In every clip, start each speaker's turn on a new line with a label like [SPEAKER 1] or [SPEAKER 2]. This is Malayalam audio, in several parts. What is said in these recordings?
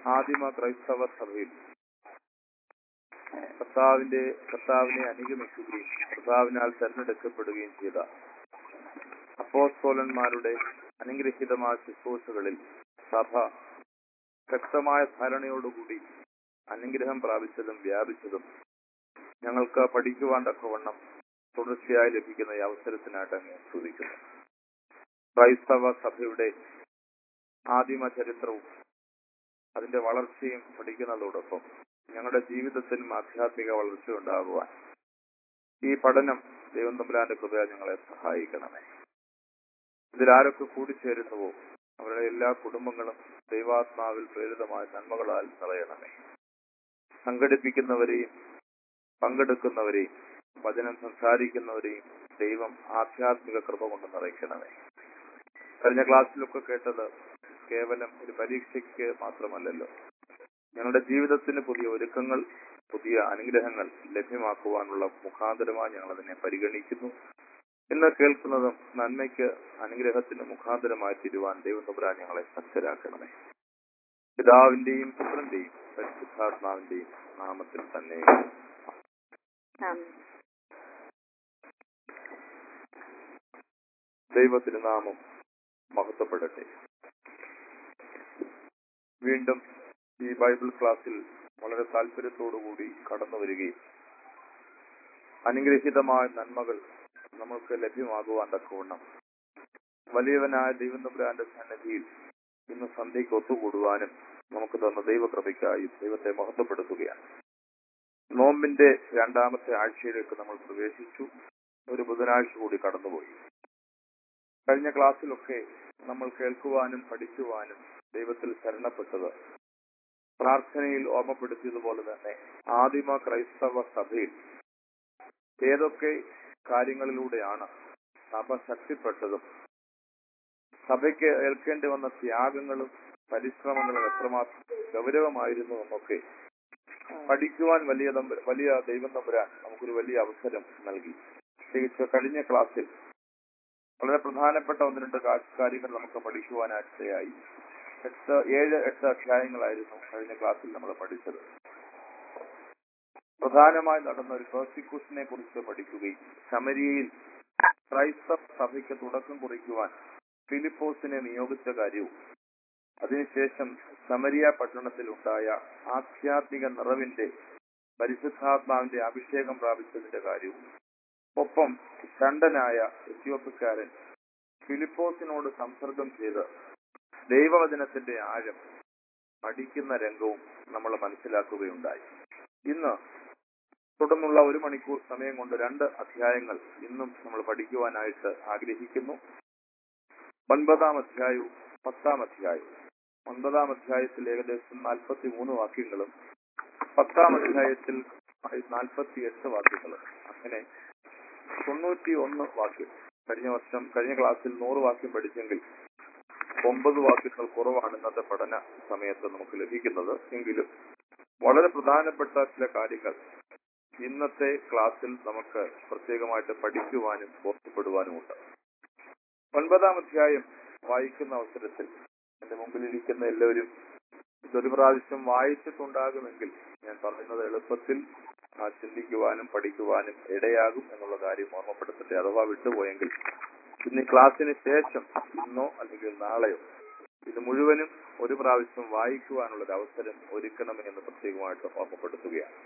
[SPEAKER 1] ആദിമ ക്രൈസ്തവ സഭയിൽ കർത്താവിന്റെ കർത്താവിനെ അനുഗമിക്കുകയും കർത്താവിനാൽ തെരഞ്ഞെടുക്കപ്പെടുകയും ചെയ്ത അപ്പോസ്തോലന്മാരുടെ അനുഗ്രഹീതമായ ശുശ്രൂഷകളിൽ സഭ ശക്തമായ ധാരണയോടുകൂടി അനുഗ്രഹം പ്രാപിച്ചതും വ്യാപിച്ചതും ഞങ്ങൾക്ക് പഠിക്കുവാൻ തക്കവണ്ണം തുടർച്ചയായി ലഭിക്കുന്ന ഈ അവസരത്തിനായിട്ട് അങ്ങ് സ്തുതിക്കുന്നു ക്രൈസ്തവ സഭയുടെ ആദിമ ചരിത്രവും അതിന്റെ വളർച്ചയും പഠിക്കുന്നതോടൊപ്പം ഞങ്ങളുടെ ജീവിതത്തിലും ആധ്യാത്മിക വളർച്ച ഉണ്ടാകുവാൻ ഈ പഠനം ദൈവം തമ്പുരാന്റെ കൃപയാൽ ഞങ്ങളെ സഹായിക്കണമേ ഇതിലാരൊക്കെ കൂടിച്ചേരുന്നുവോ അവരുടെ എല്ലാ കുടുംബങ്ങളും ദൈവാത്മാവിൽ പ്രേരിതമായ നന്മകളാൽ നിറയണമേ സംഘടിപ്പിക്കുന്നവരെയും പങ്കെടുക്കുന്നവരെയും വചനം സംസാരിക്കുന്നവരെയും ദൈവം ആധ്യാത്മിക കൃപ കൊണ്ട് നിറയ്ക്കണമേ കഴിഞ്ഞ ക്ലാസ്സിലൊക്കെ കേട്ടത് കേവലം ഒരു പരീക്ഷയ്ക്ക് മാത്രമല്ലല്ലോ ഞങ്ങളുടെ ജീവിതത്തിന് പുതിയ ഒരുക്കങ്ങൾ പുതിയ അനുഗ്രഹങ്ങൾ ലഭ്യമാക്കുവാനുള്ള മുഖാന്തരമായി ഞങ്ങൾ അതിനെ പരിഗണിക്കുന്നു ഇന്ന് കേൾക്കുന്നതും നന്മയ്ക്ക് അനുഗ്രഹത്തിന് മുഖാന്തരമായി തീരുവാൻ ദൈവം തമ്പുരാൻ ഞങ്ങളെ സജ്ജരാക്കണമേ പിതാവിന്റെയും പുത്രന്റെയും പരിശുദ്ധാത്മാവിന്റെയും നാമത്തിൽ തന്നെ
[SPEAKER 2] ആമേൻ.
[SPEAKER 1] ദൈവത്തിന് നാമം മഹത്വപ്പെടട്ടെ വീണ്ടും ഈ ബൈബിൾ ക്ലാസ്സിൽ വളരെ താല്പര്യത്തോടുകൂടി കടന്നു വരികയും അനുഗ്രഹീതമായ നന്മകൾ നമ്മൾക്ക് ലഭ്യമാകുവാൻ തക്കവണ്ണം വലിയവനായ ദൈവം തമ്പുരാന്റെ സന്നിധിയിൽ ഇന്ന് സന്ധ്യയ്ക്ക് ഒത്തുകൂടുവാനും നമുക്ക് തന്ന ദൈവകൃപയ്ക്കായി ദൈവത്തെ മഹത്വപ്പെടുത്തുകയാണ് നോമ്പിന്റെ രണ്ടാമത്തെ ആഴ്ചയിലേക്ക് നമ്മൾ പ്രവേശിച്ചു ഒരു ബുധനാഴ്ച കൂടി കടന്നുപോയി കഴിഞ്ഞ ക്ലാസ്സിലൊക്കെ നമ്മൾ കേൾക്കുവാനും പഠിക്കുവാനും ദൈവത്തിൽ ശരണപ്പെട്ടത് പ്രാർത്ഥനയിൽ ഓർമ്മപ്പെടുത്തിയതുപോലെ തന്നെ ആദിമ ക്രൈസ്തവ സഭയിൽ ഏതൊക്കെ കാര്യങ്ങളിലൂടെയാണ് സഭ ശക്തിപ്പെട്ടതും സഭയ്ക്ക് ഏൽക്കേണ്ടി വന്ന ത്യാഗങ്ങളും പരിശ്രമങ്ങളും എത്രമാത്രം ഗൗരവമായിരുന്നു എന്നൊക്കെ പഠിക്കുവാൻ വലിയ തമ്പ- വലിയ ദൈവം തമ്പുരാൻ നമുക്കൊരു വലിയ അവസരം നൽകി പ്രത്യേകിച്ച് കഴിഞ്ഞ ക്ലാസ്സിൽ വളരെ പ്രധാനപ്പെട്ട ഒന്ന് രണ്ട് കാ- കാര്യങ്ങൾ നമുക്ക് പഠിക്കുവാനായിട്ടായി എട്ട് ഏഴ് എട്ട് അധ്യായങ്ങളായിരുന്നു കഴിഞ്ഞ ക്ലാസ്സിൽ നമ്മൾ പഠിച്ചത് പ്രധാനമായി നടന്ന ഒരു പ്രോസിക്യൂഷനെ കുറിച്ച് പഠിക്കുകയും ശമരിയയിൽ ക്രൈസ്തവ സഭയ്ക്ക് തുടക്കം കുറിക്കുവാൻ ഫിലിപ്പോസിനെ നിയോഗിച്ച കാര്യവും അതിനുശേഷം സമരിയ പട്ടണത്തിൽ ഉണ്ടായ ആധ്യാത്മിക നിറവിന്റെ പരിശുദ്ധാത്മാവിന്റെ അഭിഷേകം പ്രാപിച്ചതിന്റെ കാര്യവും ഒപ്പം ഷണ്ടനായ എത്യോപ്യക്കാരൻ ഫിലിപ്പോസിനോട് സംസർഗം ചെയ്ത് ദൈവവചനത്തിന്റെ ആഴം പഠിക്കുന്ന രംഗവും നമ്മൾ മനസ്സിലാക്കുകയുണ്ടായി ഇന്ന് തുടർന്നുള്ള ഒരു മണിക്കൂർ സമയം കൊണ്ട് രണ്ട് അധ്യായങ്ങൾ ഇന്നും നമ്മൾ പഠിക്കുവാനായിട്ട് ആഗ്രഹിക്കുന്നു ഒൻപതാം അധ്യായവും പത്താം അധ്യായവും ഒൻപതാം അധ്യായത്തിൽ ഏകദേശം നാൽപ്പത്തി മൂന്ന് വാക്യങ്ങളും പത്താം അധ്യായത്തിൽ നാൽപ്പത്തി എട്ട് വാക്യങ്ങളും അങ്ങനെ തൊണ്ണൂറ്റി ഒന്ന് വാക്യം കഴിഞ്ഞ വർഷം കഴിഞ്ഞ ക്ലാസ്സിൽ നൂറ് വാക്യം പഠിച്ചെങ്കിൽ ഒമ്പത് വാക്യങ്ങൾ കുറവാണ് ഇന്നത്തെ പഠന സമയത്ത് നമുക്ക് ലഭിക്കുന്നത് എങ്കിലും വളരെ പ്രധാനപ്പെട്ട ചില കാര്യങ്ങൾ ഇന്നത്തെ ക്ലാസ്സിൽ നമുക്ക് പ്രത്യേകമായിട്ട് പഠിക്കുവാനും ബോധ്യപ്പെടുവാനുമുണ്ട് ഒൻപതാം അധ്യായം വായിക്കുന്ന അവസരത്തിൽ എന്റെ മുമ്പിലിരിക്കുന്ന എല്ലാവരും ഇതൊരു പ്രാവശ്യം വായിച്ചിട്ടുണ്ടാകുമെങ്കിൽ ഞാൻ പറയുന്നത് എളുപ്പത്തിൽ ആ ചിന്തിക്കുവാനും പഠിക്കുവാനും ഇടയാകും എന്നുള്ള കാര്യം ഓർമ്മപ്പെടുത്തട്ടെ അഥവാ വിട്ടുപോയെങ്കിൽ ഇന്ന് ഈ ക്ലാസ്സിന് ശേഷം ഇന്നോ അല്ലെങ്കിൽ നാളെയോ ഇത് മുഴുവനും ഒരു പ്രാവശ്യം വായിക്കുവാനുള്ള ഒരു അവസരം ഒരുക്കണമേ എന്ന് പ്രത്യേകമായിട്ട് ഓർമ്മപ്പെടുത്തുകയാണ്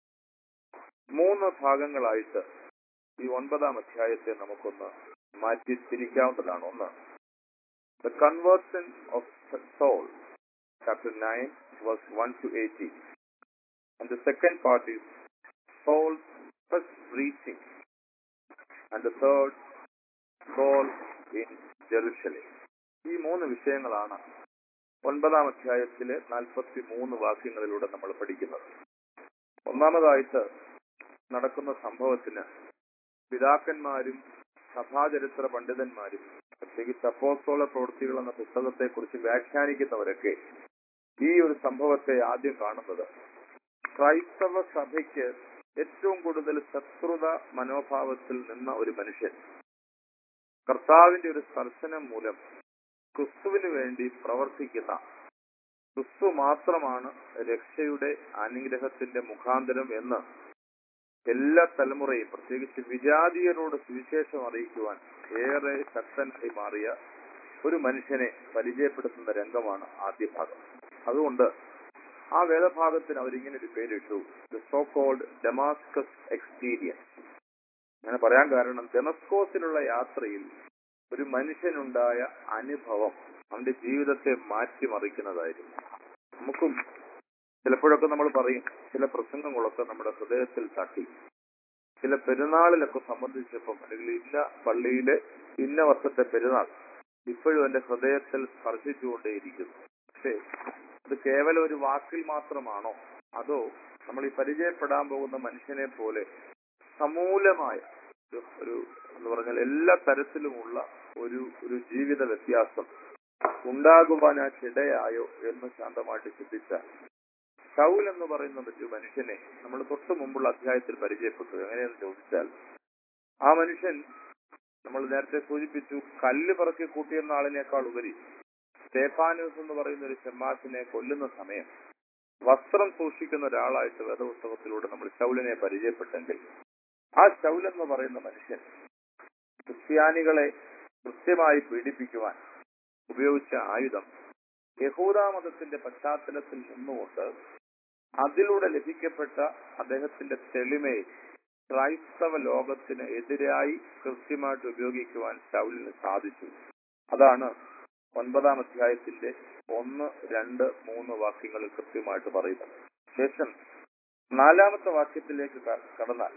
[SPEAKER 1] മൂന്ന് ഭാഗങ്ങളായിട്ട് ഈ ഒൻപതാം അധ്യായത്തെ നമുക്കൊന്ന് മാറ്റി തിരിക്കാവുന്നതാണ് ഒന്ന് the conversion of Saul chapter nine verse one to eighty and the second part is Saul first reaching and the third Saul in Jerusalem ഈ മൂന്ന് വിഷയങ്ങളാണ് ഒൻപതാം അധ്യായത്തിലെ നാൽപ്പത്തി മൂന്ന് വാക്യങ്ങളിലൂടെ നമ്മൾ പഠിക്കുന്നത് ഒന്നാമതായിട്ട് നടക്കുന്ന സംഭവത്തിന് പിതാക്കന്മാരും സഭാചരിത്ര പണ്ഡിതന്മാരും പ്രത്യേകിച്ച് അപ്പോസ്തോല പ്രവൃത്തികൾ എന്ന പുസ്തകത്തെ കുറിച്ച് വ്യാഖ്യാനിക്കുന്നവരൊക്കെ ഈ ഒരു സംഭവത്തെ ആദ്യം കാണുന്നത് ക്രൈസ്തവ സഭയ്ക്ക് ഏറ്റവും കൂടുതൽ ശത്രുത മനോഭാവത്തിൽ നിന്ന ഒരു മനുഷ്യൻ കർത്താവിന്റെ ഒരു സ്പർശനം മൂലം ക്രിസ്തുവിന് വേണ്ടി പ്രവർത്തിക്കുന്ന ക്രിസ്തു മാത്രമാണ് രക്ഷയുടെ അനുഗ്രഹത്തിന്റെ മുഖാന്തരം എന്ന് എല്ലാ തലമുറയും പ്രത്യേകിച്ച് വിജാതീയരോട് സുവിശേഷം അറിയിക്കുവാൻ ഏറെ ശക്തനായി മാറിയ ഒരു മനുഷ്യനെ പരിചയപ്പെടുത്തുന്ന രംഗമാണ് ആദ്യ ഭാഗം അതുകൊണ്ട് ആ വേദഭാഗത്തിന് അവരിങ്ങനെ ഒരു പേരിട്ടു the so called Damascus experience അങ്ങനെ പറയാൻ കാരണം ഡെമസ്കോസിലുള്ള യാത്രയിൽ ഒരു മനുഷ്യനുണ്ടായ അനുഭവം അവന്റെ ജീവിതത്തെ മാറ്റിമറിക്കുന്നതായിരുന്നു നമുക്കും ചിലപ്പോഴൊക്കെ നമ്മൾ പറയും ചില പ്രസംഗങ്ങളൊക്കെ നമ്മുടെ ഹൃദയത്തിൽ തട്ടി ചില പെരുന്നാളിലൊക്കെ സംബന്ധിച്ചപ്പം അല്ലെങ്കിൽ ഇന്ന പള്ളിയിലെ ഇന്ന വർഷത്തെ പെരുന്നാൾ ഇപ്പോഴും എന്റെ ഹൃദയത്തിൽ സ്പർശിച്ചുകൊണ്ടേയിരിക്കുന്നു പക്ഷേ അത് കേവലം ഒരു വാക്കിൽ മാത്രമാണോ അതോ നമ്മൾ ഈ പരിചയപ്പെടാൻ പോകുന്ന മനുഷ്യനെ പോലെ സമൂലമായ ഒരു- ഒരു എന്ന് പറഞ്ഞാൽ എല്ലാ തരത്തിലുമുള്ള ഒരു ഒരു ജീവിത വ്യത്യാസം ഉണ്ടാകുവാനായിട്ടിടയായോ എന്ന് ശാന്തമായിട്ട് ചിന്തിച്ചാൽ ഷൗൽ എന്ന് പറയുന്ന ഒരു മനുഷ്യനെ നമ്മൾ തൊട്ട് മുമ്പുള്ള അധ്യായത്തിൽ പരിചയപ്പെട്ടു എങ്ങനെയെന്ന് ചോദിച്ചാൽ ആ മനുഷ്യൻ നമ്മൾ നേരത്തെ സൂചിപ്പിച്ചു കല്ല് പറക്കി കൂട്ടിയെന്ന ആളിനേക്കാൾ ഉപരി സ്റ്റേഫാനൂസ് എന്ന് പറയുന്ന ഒരു ഷെമ്മാസിനെ കൊല്ലുന്ന സമയം വസ്ത്രം സൂക്ഷിക്കുന്ന ഒരാളായിട്ട് വേദപുസ്തകത്തിലൂടെ നമ്മൾ ശൗലിനെ പരിചയപ്പെട്ടെങ്കിൽ ആ ശൗൽ എന്ന് പറയുന്ന മനുഷ്യൻ ക്രിസ്ത്യാനികളെ കൃത്യമായി പീഡിപ്പിക്കുവാൻ ഉപയോഗിച്ച ആയുധം യഹൂദാമതത്തിന്റെ പശ്ചാത്തലത്തിൽ നിന്നുകൊണ്ട് അതിലൂടെ ലഭിക്കപ്പെട്ട അദ്ദേഹത്തിന്റെ തെളിമയെ ക്രൈസ്തവ ലോകത്തിന് എതിരായി കൃത്യമായിട്ട് ഉപയോഗിക്കുവാൻ ശൗലിന് സാധിച്ചു അതാണ് ഒൻപതാം അധ്യായത്തിന്റെ ഒന്ന് രണ്ട് മൂന്ന് വാക്യങ്ങളിൽ കൃത്യമായിട്ട് പറയുന്നത് ശേഷം നാലാമത്തെ വാക്യത്തിലേക്ക് ക- കടന്നാൽ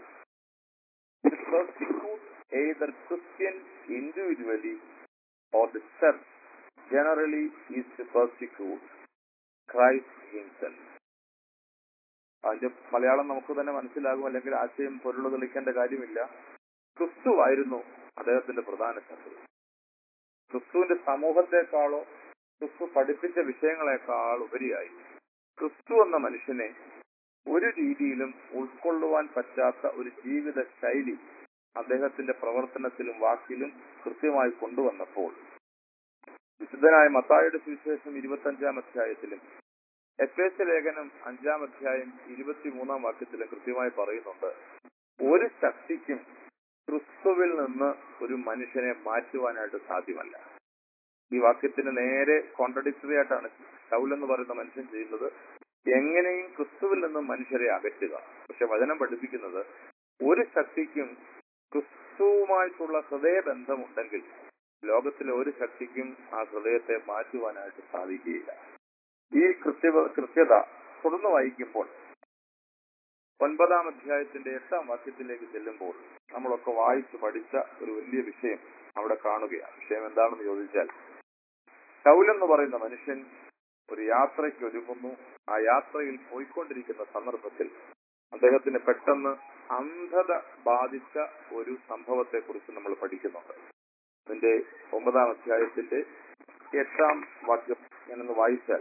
[SPEAKER 1] either Christian individually or the church generally is to persecute Christ himself. അതിന്റെ മലയാളം നമുക്ക് തന്നെ മനസ്സിലാകും അല്ലെങ്കിൽ ആശയം പൊരുള് തെളിക്കേണ്ട കാര്യമില്ല ക്രിസ്തു ആയിരുന്നു അദ്ദേഹത്തിന്റെ പ്രധാന ശത്രു ക്രിസ്തുവിന്റെ സമൂഹത്തെക്കാളോ ക്രിസ്തു പഠിപ്പിച്ച വിഷയങ്ങളെക്കാൾ ഉപരിയായി ക്രിസ്തു എന്ന മനുഷ്യനെ ഒരു രീതിയിലും ഉൾക്കൊള്ളുവാൻ പറ്റാത്ത ഒരു ജീവിത ശൈലി അദ്ദേഹത്തിന്റെ പ്രവർത്തനത്തിലും വാക്കിലും കൃത്യമായി കൊണ്ടുവന്നപ്പോൾ വിശുദ്ധനായ മത്തായുടെ സുവിശേഷം ഇരുപത്തഞ്ചാം അധ്യായത്തിലും എഫ് എസ് ലേഖനം അഞ്ചാം അധ്യായം ഇരുപത്തിമൂന്നാം വാക്യത്തിലും കൃത്യമായി പറയുന്നുണ്ട് ഒരു ശക്തിക്കും ക്രിസ്തുവിൽ നിന്ന് ഒരു മനുഷ്യനെ മാറ്റുവാനായിട്ട് സാധ്യമല്ല ഈ വാക്യത്തിന് നേരെ കോൺട്രഡിക്ടറി ആയിട്ടാണ് ഷൗൽ എന്ന് പറയുന്ന മനുഷ്യൻ ചെയ്യുന്നത് എങ്ങനെയും ക്രിസ്തുവിൽ നിന്നും മനുഷ്യരെ അകറ്റുക പക്ഷെ വചനം പഠിപ്പിക്കുന്നത് ഒരു ശക്തിക്കും ക്രിസ്തുവുമായിട്ടുള്ള ഹൃദയബന്ധമുണ്ടെങ്കിൽ ലോകത്തിലെ ഒരു ശക്തിക്കും ആ ഹൃദയത്തെ മാറ്റുവാനായിട്ട് സാധിക്കുകയില്ല ഈ കൃത്യ കൃത്യത തുടർന്ന് വായിക്കുമ്പോൾ ഒൻപതാം അധ്യായത്തിന്റെ എട്ടാം വാക്യത്തിലേക്ക് ചെല്ലുമ്പോൾ നമ്മളൊക്കെ വായിച്ചു പഠിച്ച ഒരു വലിയ വിഷയം അവിടെ കാണുകയാണ് വിഷയം എന്താണെന്ന് ചോദിച്ചാൽ ശൗലെന്ന് പറയുന്ന മനുഷ്യൻ ഒരു യാത്രയ്ക്ക് ഒരുങ്ങുന്നു ആ യാത്രയിൽ പോയിക്കൊണ്ടിരിക്കുന്ന സന്ദർഭത്തിൽ അദ്ദേഹത്തിന് പെട്ടെന്ന് അന്ധത ബാധിച്ച ഒരു സംഭവത്തെ കുറിച്ച് നമ്മൾ പഠിക്കുന്നുണ്ട് അതിന്റെ ഒമ്പതാം അധ്യായത്തിന്റെ എട്ടാം വാക്യം ഞാനൊന്ന് വായിച്ചാൽ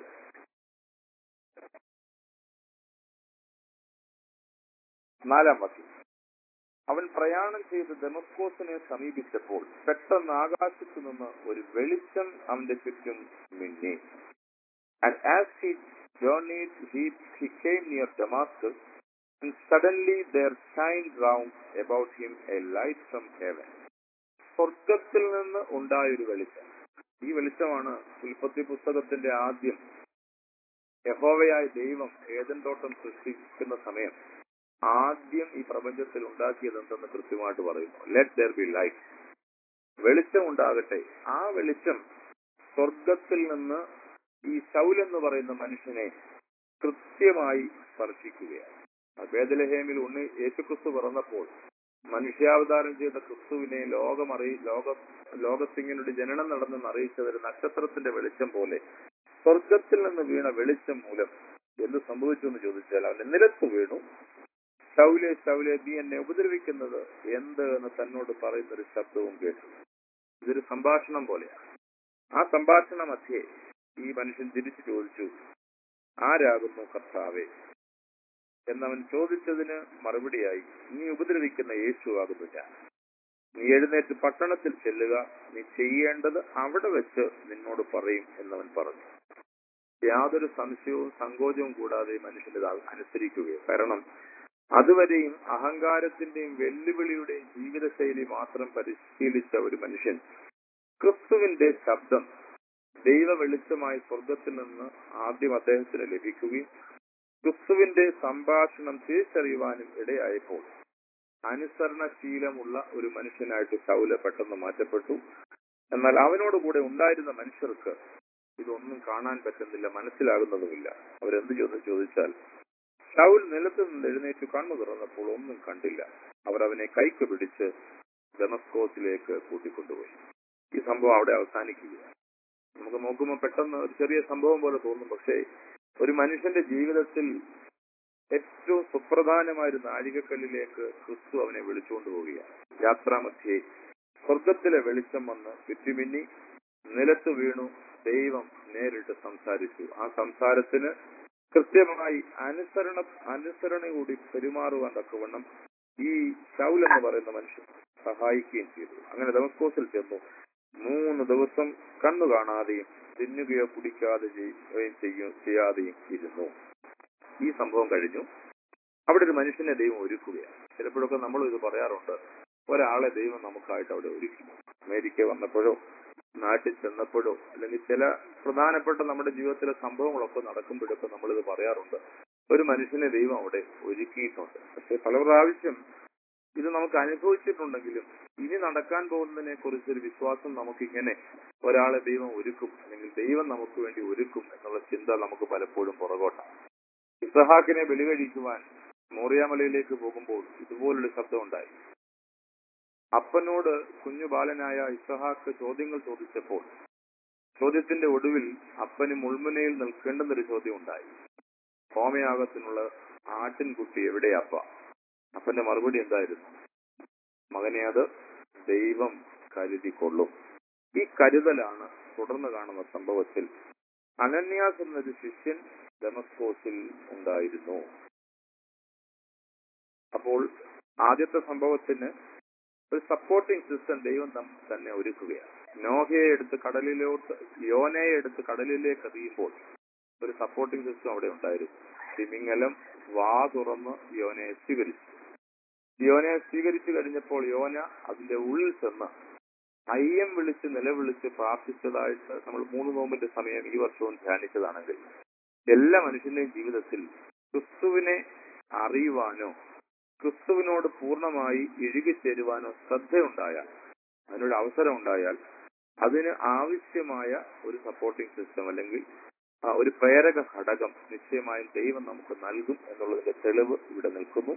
[SPEAKER 1] നാലാം വാക്യം അവൻ പ്രയാണം ചെയ്ത് ഡെമസ്കോസിനെ സമീപിച്ചപ്പോൾ പെട്ടെന്ന് ആകാശത്തു നിന്ന് ഒരു വെളിച്ചം അവന്റെ ചുറ്റും മിന്നി And as he journeyed, he, he came near Damascus, and suddenly there shined round about him a light from heaven. സ്വർഗത്തിൽ നിന്ന് ഉണ്ടായൊരു വെളിച്ചം ഈ വെളിച്ചമാണ് ഉൽപ്പത്തി പുസ്തകത്തിന്റെ ആദ്യം യഹോവയായ ദൈവം ഏതൻ തോട്ടം സൃഷ്ടിക്കുന്ന സമയം ആദ്യം ഈ പ്രപഞ്ചത്തിൽ ഉണ്ടാക്കിയത് എന്തെന്ന് കൃത്യമായിട്ട് പറയുന്നു ലെറ്റ് ദർ ബി ലൈറ്റ് വെളിച്ചം ഉണ്ടാകട്ടെ ആ വെളിച്ചം സ്വർഗത്തിൽ നിന്ന് ഈ ശൗൽ എന്ന് പറയുന്ന മനുഷ്യനെ കൃത്യമായി സ്പർശിക്കുകയാണ് ബേദലഹേമിൽ ഉണ്ണി യേശുക്രിസ്തു പിറന്നപ്പോൾ മനുഷ്യാവതാരം ചെയ്ത ക്രിസ്തുവിനെ ലോകമറി ലോക ലോകത്തിങ്ങനൊരു ജനനം നടന്നെന്ന് അറിയിച്ചത് ഒരു നക്ഷത്രത്തിന്റെ വെളിച്ചം പോലെ സ്വർഗത്തിൽ നിന്ന് വീണ വെളിച്ചം മൂലം എന്ത് സംഭവിച്ചു എന്ന് ചോദിച്ചാൽ അവന്റെ നിലത്ത് വീണു ശൗലെ ശൗലെ നീ എന്നെ ഉപദ്രവിക്കുന്നത് എന്ത് എന്ന് തന്നോട് പറയുന്ന ഒരു ശബ്ദവും കേട്ടു ഇതൊരു സംഭാഷണം പോലെയാണ് ആ സംഭാഷണ മധ്യേ ഈ മനുഷ്യൻ തിരിച്ചു ചോദിച്ചു ആരാകുന്നു കർത്താവേ എന്നവൻ ചോദിച്ചതിന് മറുപടിയായി നീ ഉപദ്രവിക്കുന്ന യേശുവാകുന്നു ഞാൻ നീ എഴുന്നേറ്റ് പട്ടണത്തിൽ ചെല്ലുക നീ ചെയ്യേണ്ടത് അവിടെ വെച്ച് നിന്നോട് പറയും എന്നവൻ പറഞ്ഞു യാതൊരു സംശയവും സങ്കോചവും കൂടാതെ മനുഷ്യൻ ഇത് അനുസരിക്കുകയും കാരണം അതുവരെയും അഹങ്കാരത്തിന്റെയും വെല്ലുവിളിയുടെയും ജീവിതശൈലി മാത്രം പരിശീലിച്ച ഒരു മനുഷ്യൻ ക്രിസ്തുവിന്റെ ശബ്ദം ദൈവ വെളിച്ചമായി സ്വർഗത്തിൽ നിന്ന് ആദ്യം അദ്ദേഹത്തിന് ലഭിക്കുകയും ക്രിസ്തുവിന്റെ സംഭാഷണം തിരിച്ചറിയുവാനും ഇടയായപ്പോൾ അനുസരണശീലമുള്ള ഒരു മനുഷ്യനായിട്ട് ശൗല പെട്ടെന്ന് മാറ്റപ്പെട്ടു എന്നാൽ അവനോട് കൂടെ ഉണ്ടായിരുന്ന മനുഷ്യർക്ക് ഇതൊന്നും കാണാൻ പറ്റുന്നില്ല മനസ്സിലാകുന്നതുമില്ല അവരെന്ത് ചോദിച്ചു ചോദിച്ചാൽ ഷൗൽ നിലത്ത് നിന്ന് എഴുന്നേറ്റ് കണ്ണു തുറന്നപ്പോൾ ഒന്നും കണ്ടില്ല അവർ അവനെ കൈക്ക് പിടിച്ച് ഡെമസ്കോസിലേക്ക് കൂട്ടിക്കൊണ്ടുപോയി ഈ സംഭവം അവിടെ അവസാനിക്കുകയാണ് നമുക്ക് നോക്കുമ്പോൾ പെട്ടെന്ന് ഒരു ചെറിയ സംഭവം പോലെ തോന്നും പക്ഷേ ഒരു മനുഷ്യന്റെ ജീവിതത്തിൽ ഏറ്റവും സുപ്രധാനമായ ഒരു നാഴികക്കല്ലിലേക്ക് ക്രിസ്തു അവനെ വിളിച്ചുകൊണ്ട് പോവുകയാണ് യാത്രാമധ്യേ സ്വർഗത്തിലെ വെളിച്ചം വന്ന് ചുറ്റുമിന്നി നിലത്ത് വീണു ദൈവം നേരിട്ട് സംസാരിച്ചു ആ സംസാരത്തിന് കൃത്യമായി അനുസരണ അനുസരണയോടി പെരുമാറുവാൻ തക്കവണ്ണം ഈ ഷൗൽ എന്ന് പറയുന്ന മനുഷ്യൻ സഹായിക്കുകയും ചെയ്തു അങ്ങനെ ദമസ്കോസിൽ ചെന്നു മൂന്ന് ദിവസം കണ്ണു കാണാതെയും തിന്നുകയോ കുടിക്കാതെ ചെയ്യുകയും ചെയ്യും ചെയ്യാതെയും ഇരുന്നു ഈ സംഭവം കഴിഞ്ഞു അവിടെ ഒരു മനുഷ്യനെ ദൈവം ഒരുക്കുകയാണ് ചിലപ്പോഴൊക്കെ നമ്മൾ ഇത് പറയാറുണ്ട് ഒരാളെ ദൈവം നമുക്കായിട്ട് അവിടെ ഒരുക്കി അമേരിക്ക വന്നപ്പോഴോ നാട്ടിൽ ചെന്നപ്പോഴോ അല്ലെങ്കിൽ ചില പ്രധാനപ്പെട്ട നമ്മുടെ ജീവിതത്തിലെ സംഭവങ്ങളൊക്കെ നടക്കുമ്പോഴൊക്കെ നമ്മളിത് പറയാറുണ്ട് ഒരു മനുഷ്യനെ ദൈവം അവിടെ ഒരുക്കിയിട്ടുണ്ട് പക്ഷെ പല പ്രാവശ്യം ഇത് നമുക്ക് അനുഭവിച്ചിട്ടുണ്ടെങ്കിലും ഇനി നടക്കാൻ പോകുന്നതിനെ കുറിച്ചൊരു വിശ്വാസം നമുക്കിങ്ങനെ ഒരാളെ ദൈവം ഒരുക്കും അല്ലെങ്കിൽ ദൈവം നമുക്ക് വേണ്ടി ഒരുക്കും എന്നുള്ള ചിന്ത നമുക്ക് പലപ്പോഴും പുറകോട്ടാണ് ഇസഹാക്കിനെ ബലികഴിക്കുവാൻ മോറിയാമലയിലേക്ക് പോകുമ്പോൾ ഇതുപോലൊരു ശബ്ദം ഉണ്ടായി അപ്പനോട് കുഞ്ഞു ബാലനായ ഇസഹാക്ക് ചോദ്യങ്ങൾ ചോദിച്ചപ്പോൾ ചോദ്യത്തിന്റെ ഒടുവിൽ അപ്പന് മുൾമുനയിൽ നിൽക്കേണ്ടെന്നൊരു ചോദ്യം ഉണ്ടായി ഹോമയാഗത്തിനുള്ള ആട്ടിൻകുട്ടി എവിടെയാ അപ്പ അപ്പന്റെ മറുപടി എന്തായിരുന്നു മകനെ അത് ദൈവം കരുതിക്കൊള്ളും ഈ കരുതലാണ് തുടർന്ന് കാണുന്ന സംഭവത്തിൽ അനന്യാസ് എന്നൊരു ശിഷ്യൻ ഡെമസ്കോസിൽ ഉണ്ടായിരുന്നു അപ്പോൾ ആദ്യത്തെ സംഭവത്തിന് ഒരു സപ്പോർട്ടിംഗ് സിസ്റ്റം ദൈവം തം- തന്നെ ഒരുക്കുകയാണ് നോഹയെ എടുത്ത് കടലിലോട്ട് യോനയെ എടുത്ത് കടലിലേക്ക് എറിയുമ്പോൾ ഒരു സപ്പോർട്ടിംഗ് സിസ്റ്റം അവിടെ ഉണ്ടായിരുന്നു തിമിങ്ങലം വാ തുറന്ന് യോനയെ സ്വീകരിച്ചു യോനയെ സ്വീകരിച്ചു കഴിഞ്ഞപ്പോൾ യോന അതിന്റെ ഉള്ളിൽ ചെന്ന് അയ്യം വിളിച്ച് നിലവിളിച്ച് പ്രാർത്ഥിച്ചതായിട്ട് നമ്മൾ മൂന്ന് നോമ്പിന്റെ സമയം ഈ വർഷവും ധ്യാനിച്ചതാണെങ്കിൽ എല്ലാ മനുഷ്യന്റെയും ജീവിതത്തിൽ ക്രിസ്തുവിനെ അറിയുവാനോ ക്രിസ്തുവിനോട് പൂർണ്ണമായി ഇഴുകിച്ചേരുവാനോ ശ്രദ്ധയുണ്ടായാൽ അതിനൊരു അവസരം ഉണ്ടായാൽ അതിന് ആവശ്യമായ ഒരു സപ്പോർട്ടിംഗ് സിസ്റ്റം അല്ലെങ്കിൽ ആ, ഒരു പ്രേരക ഘടകം നിശ്ചയമായും ദൈവം നമുക്ക് നൽകും എന്നുള്ളതിന്റെ തെളിവ് ഇവിടെ നിൽക്കുന്നു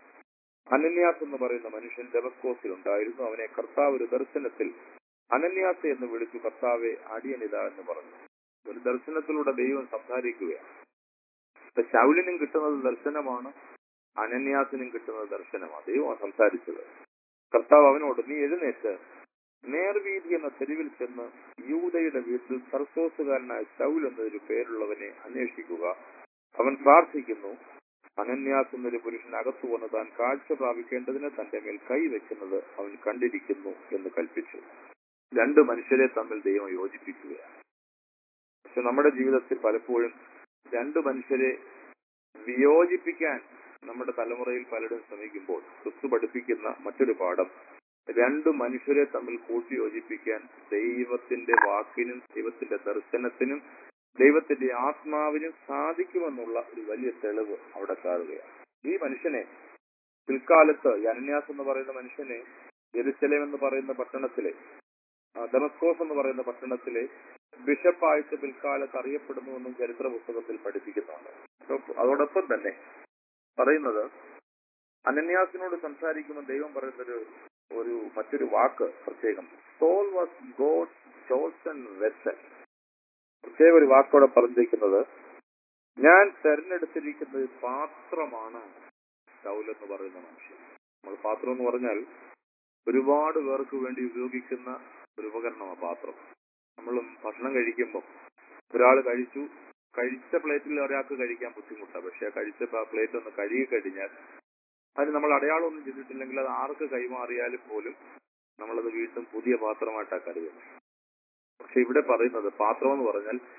[SPEAKER 1] അനന്യാസ് എന്ന് പറയുന്ന മനുഷ്യൻ ഡെമസ്കോസിൽ ഉണ്ടായിരുന്നു അവനെ കർത്താവ് ഒരു ദർശനത്തിൽ അനന്യാസ് എന്ന് വിളിച്ചു കർത്താവെ അടിയനിത എന്ന് പറഞ്ഞു ഒരു ദർശനത്തിലൂടെ ദൈവം സംസാരിക്കുകയാണ് ഇപ്പൊ ശൗലിനും കിട്ടുന്നത് ദർശനമാണ് അനന്യാസിനും കിട്ടുന്നത് ദർശനമാണ് ദൈവം സംസാരിച്ചത് കർത്താവ് അവനോട് നീ എഴുന്നേറ്റ് നേർവീതി എന്ന തെരുവിൽ ചെന്ന് യൂതയുടെ വീട്ടിൽ സർസോസുകാരനായ ശൗൽ എന്നൊരു പേരുള്ളവനെ അന്വേഷിക്കുക അവൻ പ്രാർത്ഥിക്കുന്നു അനന്യാസ് എന്നൊരു പുരുഷൻ അകത്തു വന്ന് താൻ കാഴ്ച പ്രാപിക്കേണ്ടതിന് തന്റെ മേൽ കൈവെക്കുന്നത് അവൻ കണ്ടിരിക്കുന്നു എന്ന് കൽപ്പിച്ചു രണ്ട് മനുഷ്യരെ തമ്മിൽ ദൈവം യോജിപ്പിക്കുകയാണ് പക്ഷെ നമ്മുടെ ജീവിതത്തിൽ പലപ്പോഴും രണ്ട് മനുഷ്യരെ വിയോജിപ്പിക്കാൻ നമ്മുടെ തലമുറയിൽ പലരും ശ്രമിക്കുമ്പോൾ ക്രിസ്തു പഠിപ്പിക്കുന്ന മറ്റൊരു പാഠം രണ്ട് മനുഷ്യരെ തമ്മിൽ കൂട്ടിയോജിപ്പിക്കാൻ ദൈവത്തിന്റെ വാക്കിനും ദൈവത്തിന്റെ ദർശനത്തിനും ദൈവത്തിന്റെ ആത്മാവിനും സാധിക്കുമെന്നുള്ള ഒരു വലിയ തെളിവ് അവിടെ കാണുകയാണ് ഈ മനുഷ്യനെ പിൽക്കാലത്ത് ഈ അനന്യാസ് എന്ന് പറയുന്ന മനുഷ്യനെ ജെറുസലേം എന്ന് പറയുന്ന പട്ടണത്തിലെ ആ, ഡെമസ്കോസ് എന്ന് പറയുന്ന പട്ടണത്തിലെ ബിഷപ്പായിട്ട് പിൽക്കാലത്ത് അറിയപ്പെടുന്നുവെന്നും ചരിത്ര പുസ്തകത്തിൽ പഠിപ്പിക്കുന്നുണ്ട് അപ്പൊ അതോടൊപ്പം തന്നെ പറയുന്നത് അനന്യാസിനോട് സംസാരിക്കുമ്പോൾ ദൈവം പറയുന്നൊരു ഒരു മറ്റൊരു വാക്ക് പ്രത്യേകം Saul was God chosen vessel പ്രത്യേക ഒരു വാക്കോടെ പറഞ്ഞിരിക്കുന്നത് ഞാൻ തെരഞ്ഞെടുത്തിരിക്കുന്നത് പാത്രമാണ് ശൗൽ എന്ന് പറയുന്ന മനുഷ്യൻ നമ്മൾ പാത്രം എന്ന് പറഞ്ഞാൽ ഒരുപാട് പേർക്ക് വേണ്ടി ഉപയോഗിക്കുന്ന ഒരു ഉപകരണമാണ് പാത്രം നമ്മളും ഭക്ഷണം കഴിക്കുമ്പോൾ ഒരാൾ കഴിച്ചു കഴിച്ച പ്ലേറ്റിൽ ഒരാൾക്ക് കഴിക്കാൻ ബുദ്ധിമുട്ടാണ് പക്ഷെ ആ കഴിച്ച പ്ലേറ്റ് ഒന്ന് കഴുകി കഴിഞ്ഞാൽ അതിന് നമ്മൾ അടയാളമൊന്നും ചെയ്തിട്ടില്ലെങ്കിൽ അത് ആർക്ക് കൈമാറിയാലും പോലും നമ്മളത് വീണ്ടും പുതിയ പാത്രമായിട്ടാണ് കരുതുന്നത് പക്ഷെ ഇവിടെ പറയുന്നത് പാത്രം എന്ന് പറഞ്ഞാൽ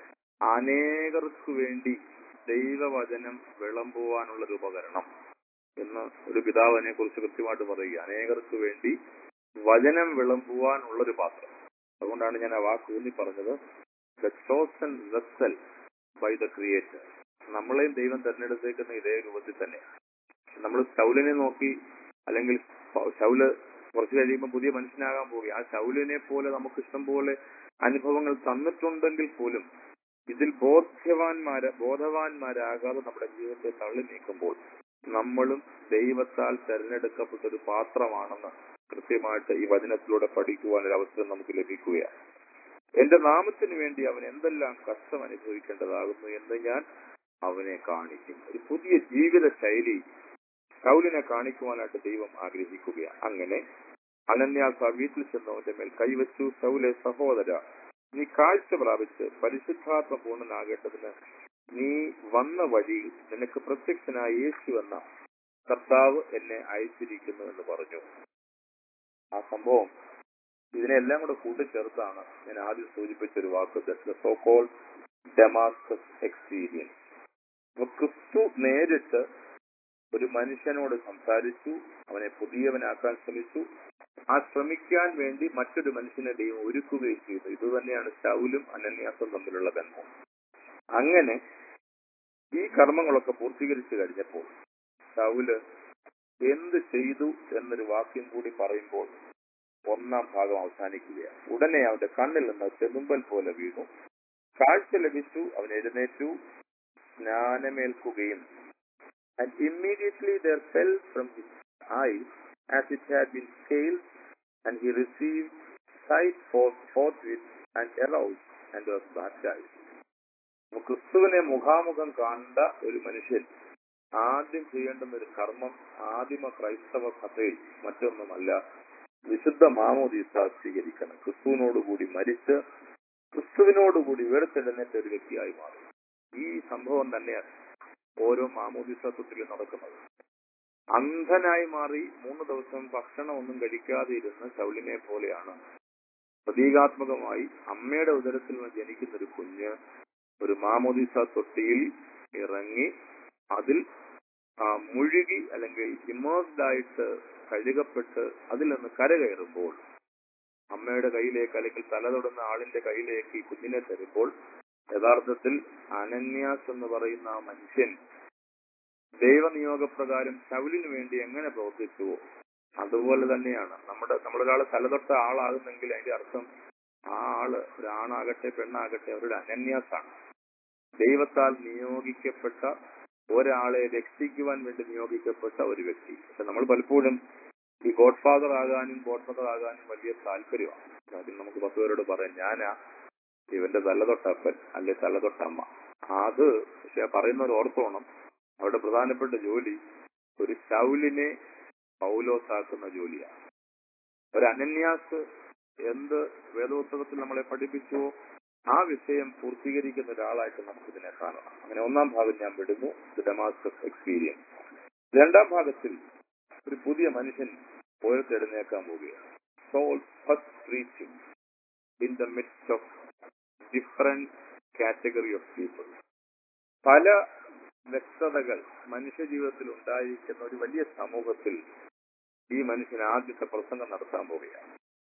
[SPEAKER 1] അനേകർക്ക് വേണ്ടി ദൈവവചനം വിളമ്പുവാനുള്ള ഒരു ഉപകരണം എന്ന് ഒരു പിതാവിനെ കുറിച്ച് കൃത്യമായിട്ട് പറയുക അനേകർക്ക് വേണ്ടി വചനം വിളമ്പുവാനുള്ള ഒരു പാത്രം അതുകൊണ്ടാണ് ഞാൻ ആ വാക്ക് ഊന്നി പറഞ്ഞത് the chosen vessel by the creator നമ്മളെയും ദൈവം തെരഞ്ഞെടുത്തേക്കുന്ന ഇതേ രൂപത്തിൽ തന്നെയാണ് നമ്മൾ ശൗലിനെ നോക്കി അല്ലെങ്കിൽ ശൗല് കുറച്ച് കഴിയുമ്പോൾ പുതിയ മനുഷ്യനാകാൻ പോവുക ആ ശൗലിനെ പോലെ നമുക്ക് ഇഷ്ടം പോലെ അനുഭവങ്ങൾ തന്നിട്ടുണ്ടെങ്കിൽ പോലും ഇതിൽ ബോധ്യവാന്മാര് ബോധവാന്മാരാകാതെ നമ്മുടെ ജീവിതത്തെ തള്ളി നീക്കുമ്പോൾ നമ്മളും ദൈവത്താൽ തെരഞ്ഞെടുക്കപ്പെട്ട ഒരു പാത്രമാണെന്ന് കൃത്യമായിട്ട് ഈ വചനത്തിലൂടെ പഠിക്കുവാൻ ഒരു അവസരം നമുക്ക് ലഭിക്കുകയാണ് എന്റെ നാമത്തിന് വേണ്ടി അവൻ എന്തെല്ലാം കഷ്ടം അനുഭവിക്കേണ്ടതാകുന്നു എന്ന് ഞാൻ അവനെ കാണിക്കും ഒരു പുതിയ ജീവിത ശൈലി ശൗലിനെ കാണിക്കുവാനായിട്ട് ദൈവം ആഗ്രഹിക്കുകയാണ് അങ്ങനെ അനന്യാസ വീട്ടിൽ ചെന്നവന്റെ മേൽ കൈവച്ചു ശൗലെ സഹോദര നീ കാഴ്ച പ്രാപിച്ച് പരിശുദ്ധാത്മ പൂർണ്ണനാകേണ്ടതിന് നീ വന്ന വഴി നിനക്ക് പ്രത്യക്ഷനായ യേശു എന്ന കർത്താവ് എന്നെ അയച്ചിരിക്കുന്നു എന്ന് പറഞ്ഞു ആ സംഭവം ഇതിനെല്ലാം കൂടെ കൂട്ടിച്ചേർത്താണ് ഞാൻ ആദ്യം സൂചിപ്പിച്ച ഒരു വാക്ക് സോ കോൾ ഡെമാസ്കസ് എക്സ്പീരിയൻസ് അപ്പൊ ക്രിസ്തു നേരിട്ട് ഒരു മനുഷ്യനോട് സംസാരിച്ചു അവനെ പുതിയവനാക്കാൻ ശ്രമിച്ചു ആ ശ്രമിക്കാൻ വേണ്ടി മറ്റൊരു മനുഷ്യനെ ദൈവം ഒരുക്കുകയും ചെയ്തു ഇത് തന്നെയാണ് ശൗലും അനന്യാസും തമ്മിലുള്ള ബന്ധം അങ്ങനെ ഈ കർമ്മങ്ങളൊക്കെ പൂർത്തീകരിച്ചു കഴിഞ്ഞപ്പോൾ ശൗല് എന്ത് ചെയ്തു എന്നൊരു വാക്യം കൂടി പറയുമ്പോൾ ഒന്നാം ഭാഗം അവസാനിക്കുകയാണ് ഉടനെ അവന്റെ കണ്ണിൽ നിന്ന് ചെതുമ്പൽ പോലെ വീണു കാഴ്ച ലഭിച്ചു അവൻ എഴുന്നേറ്റു സ്നാനമേൽക്കുകയും and immediately there fell from his eyes as it had been scaled, and he received sight forth, forthwith and aroused and was baptized. ക്രിസ്തുവിനെ മുഖാമുഖം കണ്ട ഒരു മനുഷ്യൻ ആദ്യം ചെയ്യേണ്ടുന്ന ഒരു കർമ്മം ആദിമ ക്രൈസ്തവ സഭയിൽ മറ്റൊന്നുമല്ല വിശുദ്ധ മാമോദീസ സ്വീകരിക്കണം ക്രിസ്തുവിനോടുകൂടി മരിച്ച് ക്രിസ്തുവിനോടുകൂടി ഉയർത്തെഴുന്നേറ്റ ഒരു വ്യക്തിയായി മാറും ഈ സംഭവം തന്നെയാണ് ഓരോ മാമോദിസത്വത്തിലും നടക്കുന്നത് അന്ധനായി മാറി മൂന്ന് ദിവസം ഭക്ഷണം ഒന്നും കഴിക്കാതെ ഇരുന്ന ശൗലിനെ പോലെയാണ് പ്രതീകാത്മകമായി അമ്മയുടെ ഉദരത്തിൽ നിന്ന് ജനിക്കുന്ന ഒരു കുഞ്ഞ് ഒരു മാമോദിസ തൊട്ടിയിൽ ഇറങ്ങി അതിൽ ആ, മുഴുകി അല്ലെങ്കിൽ ഇമേഴ്സ്ഡ് ആയിട്ട് കഴുകപ്പെട്ട് അതിൽ നിന്ന് കരകയറുമ്പോൾ അമ്മയുടെ കയ്യിലേക്ക് അല്ലെങ്കിൽ തല തൊടുന്ന ആളിന്റെ കയ്യിലേക്ക് ഈ കുഞ്ഞിനെ തരുമ്പോൾ യഥാർത്ഥത്തിൽ അനന്യാസ് എന്ന് പറയുന്ന ആ മനുഷ്യൻ ദൈവനിയോഗപ്രകാരം ശൗലിന് വേണ്ടി എങ്ങനെ പ്രവർത്തിച്ചുവോ അതുപോലെ തന്നെയാണ് നമ്മുടെ നമ്മളൊരാൾ തലതൊട്ട ആളാകുന്നെങ്കിൽ അതിന്റെ അർത്ഥം ആ ആള് ഒരാണാകട്ടെ പെണ്ണാകട്ടെ അവരുടെ അനന്യാസാണ് ദൈവത്താൽ നിയോഗിക്കപ്പെട്ട ഒരാളെ രക്ഷിക്കുവാൻ വേണ്ടി നിയോഗിക്കപ്പെട്ട ഒരു വ്യക്തി പക്ഷെ നമ്മൾ പലപ്പോഴും ഈ ഗോഡ് ഫാദർ ആകാനും ഗോഡ് മദർ ആകാനും വലിയ താല്പര്യമാണ് ആദ്യം നമുക്ക് പത്ത് പേരോട് പറയാം ഞാനാ ഇവന്റെ തലതൊട്ടപ്പൻ അല്ലെ തലതൊട്ടമ്മ അത് പക്ഷെ പറയുന്നവർ ഓർത്തോണം അവിടെ പ്രധാനപ്പെട്ട ജോലി ഒരു ശൗലിനെ പൗലോസാക്കുന്ന ജോലിയാണ് ഒരു അനന്യാസ് എന്ത് വേദോത്സവത്തിൽ നമ്മളെ പഠിപ്പിച്ചുവോ ആ വിഷയം പൂർത്തീകരിക്കുന്ന ഒരാളായിട്ട് നമുക്ക് ഇതിനെ കാണണം അങ്ങനെ ഒന്നാം ഭാഗം ഞാൻ വിടുന്നു ഡെമാസ്കസ് എക്സ്പീരിയൻസ് രണ്ടാം ഭാഗത്തിൽ ഒരു പുതിയ മനുഷ്യൻ ഉയർത്തെഴുന്നേക്കാൻ പോവുകയാണ് Saul first reaching in the midst of different category of people പല വ്യക്തതകൾ മനുഷ്യ ജീവിതത്തിൽ ഉണ്ടായിരിക്കുന്ന ഒരു വലിയ സമൂഹത്തിൽ ഈ മനുഷ്യൻ ആദ്യത്തെ പ്രസംഗം നടത്താൻ പോവുകയാണ്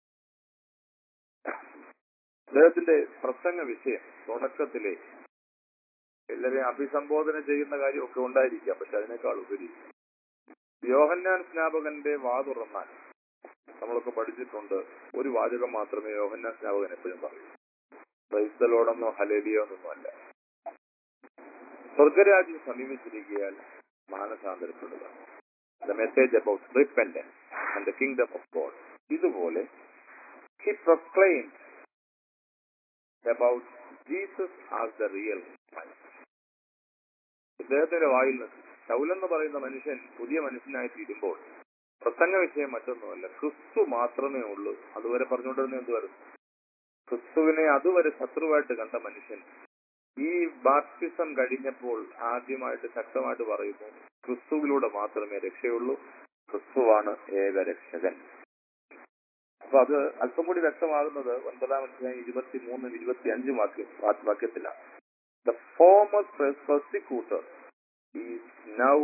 [SPEAKER 1] അദ്ദേഹത്തിന്റെ പ്രസംഗ വിഷയം തുടക്കത്തിലെ എല്ലാവരെയും അഭിസംബോധന ചെയ്യുന്ന കാര്യമൊക്കെ ഉണ്ടായിരിക്കാം പക്ഷെ അതിനേക്കാൾ ഉപരി യോഹന്നാൻ സ്നാപകന്റെ വാ തുറന്നാൽ നമ്മളൊക്കെ പഠിച്ചിട്ടുണ്ട് ഒരു വാചകം മാത്രമേ യോഹന്നാൻ സ്നാപകൻ എപ്പോഴും പറയൂ ക്രൈസ്തലോടെന്നോ ഹലേലിയോ എന്നൊന്നും അല്ല സ്വർഗരാജ്യം സമീപിച്ചിരിക്കാൻ മാനസാന്തരപ്പെടുക the message about repentance and the kingdom of God ഇതുപോലെ he proclaim about Jesus as the real ഇദ്ദേഹത്തിന്റെ വായിൽ നിന്ന് ശൗലെന്ന് പറയുന്ന മനുഷ്യൻ പുതിയ മനുഷ്യനായി തീരുമ്പോൾ പ്രസംഗ വിഷയം മറ്റൊന്നുമല്ല ക്രിസ്തു മാത്രമേ ഉള്ളൂ അതുവരെ പറഞ്ഞുകൊണ്ടിരുന്ന എന്തുവായിരുന്നു ക്രിസ്തുവിനെ അതുവരെ ശത്രുവായിട്ട് കണ്ട മനുഷ്യൻ ഈ ബാപ്റ്റിസം കഴിഞ്ഞപ്പോൾ ആദ്യമായിട്ട് ശക്തമായിട്ട് പറയുന്നു ക്രിസ്തുവിലൂടെ മാത്രമേ രക്ഷയുള്ളൂ ക്രിസ്തുവാണ് ഏക രക്ഷകൻ അപ്പൊ അത് അല്പം കൂടി വ്യക്തമാകുന്നത് ഒൻപതാം അധ്യായം ഇരുപത്തി മൂന്നും ഇരുപത്തി അഞ്ചും വാക്യ വാക്യത്തിലാണ് the former persecutor is now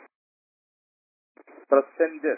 [SPEAKER 1] presented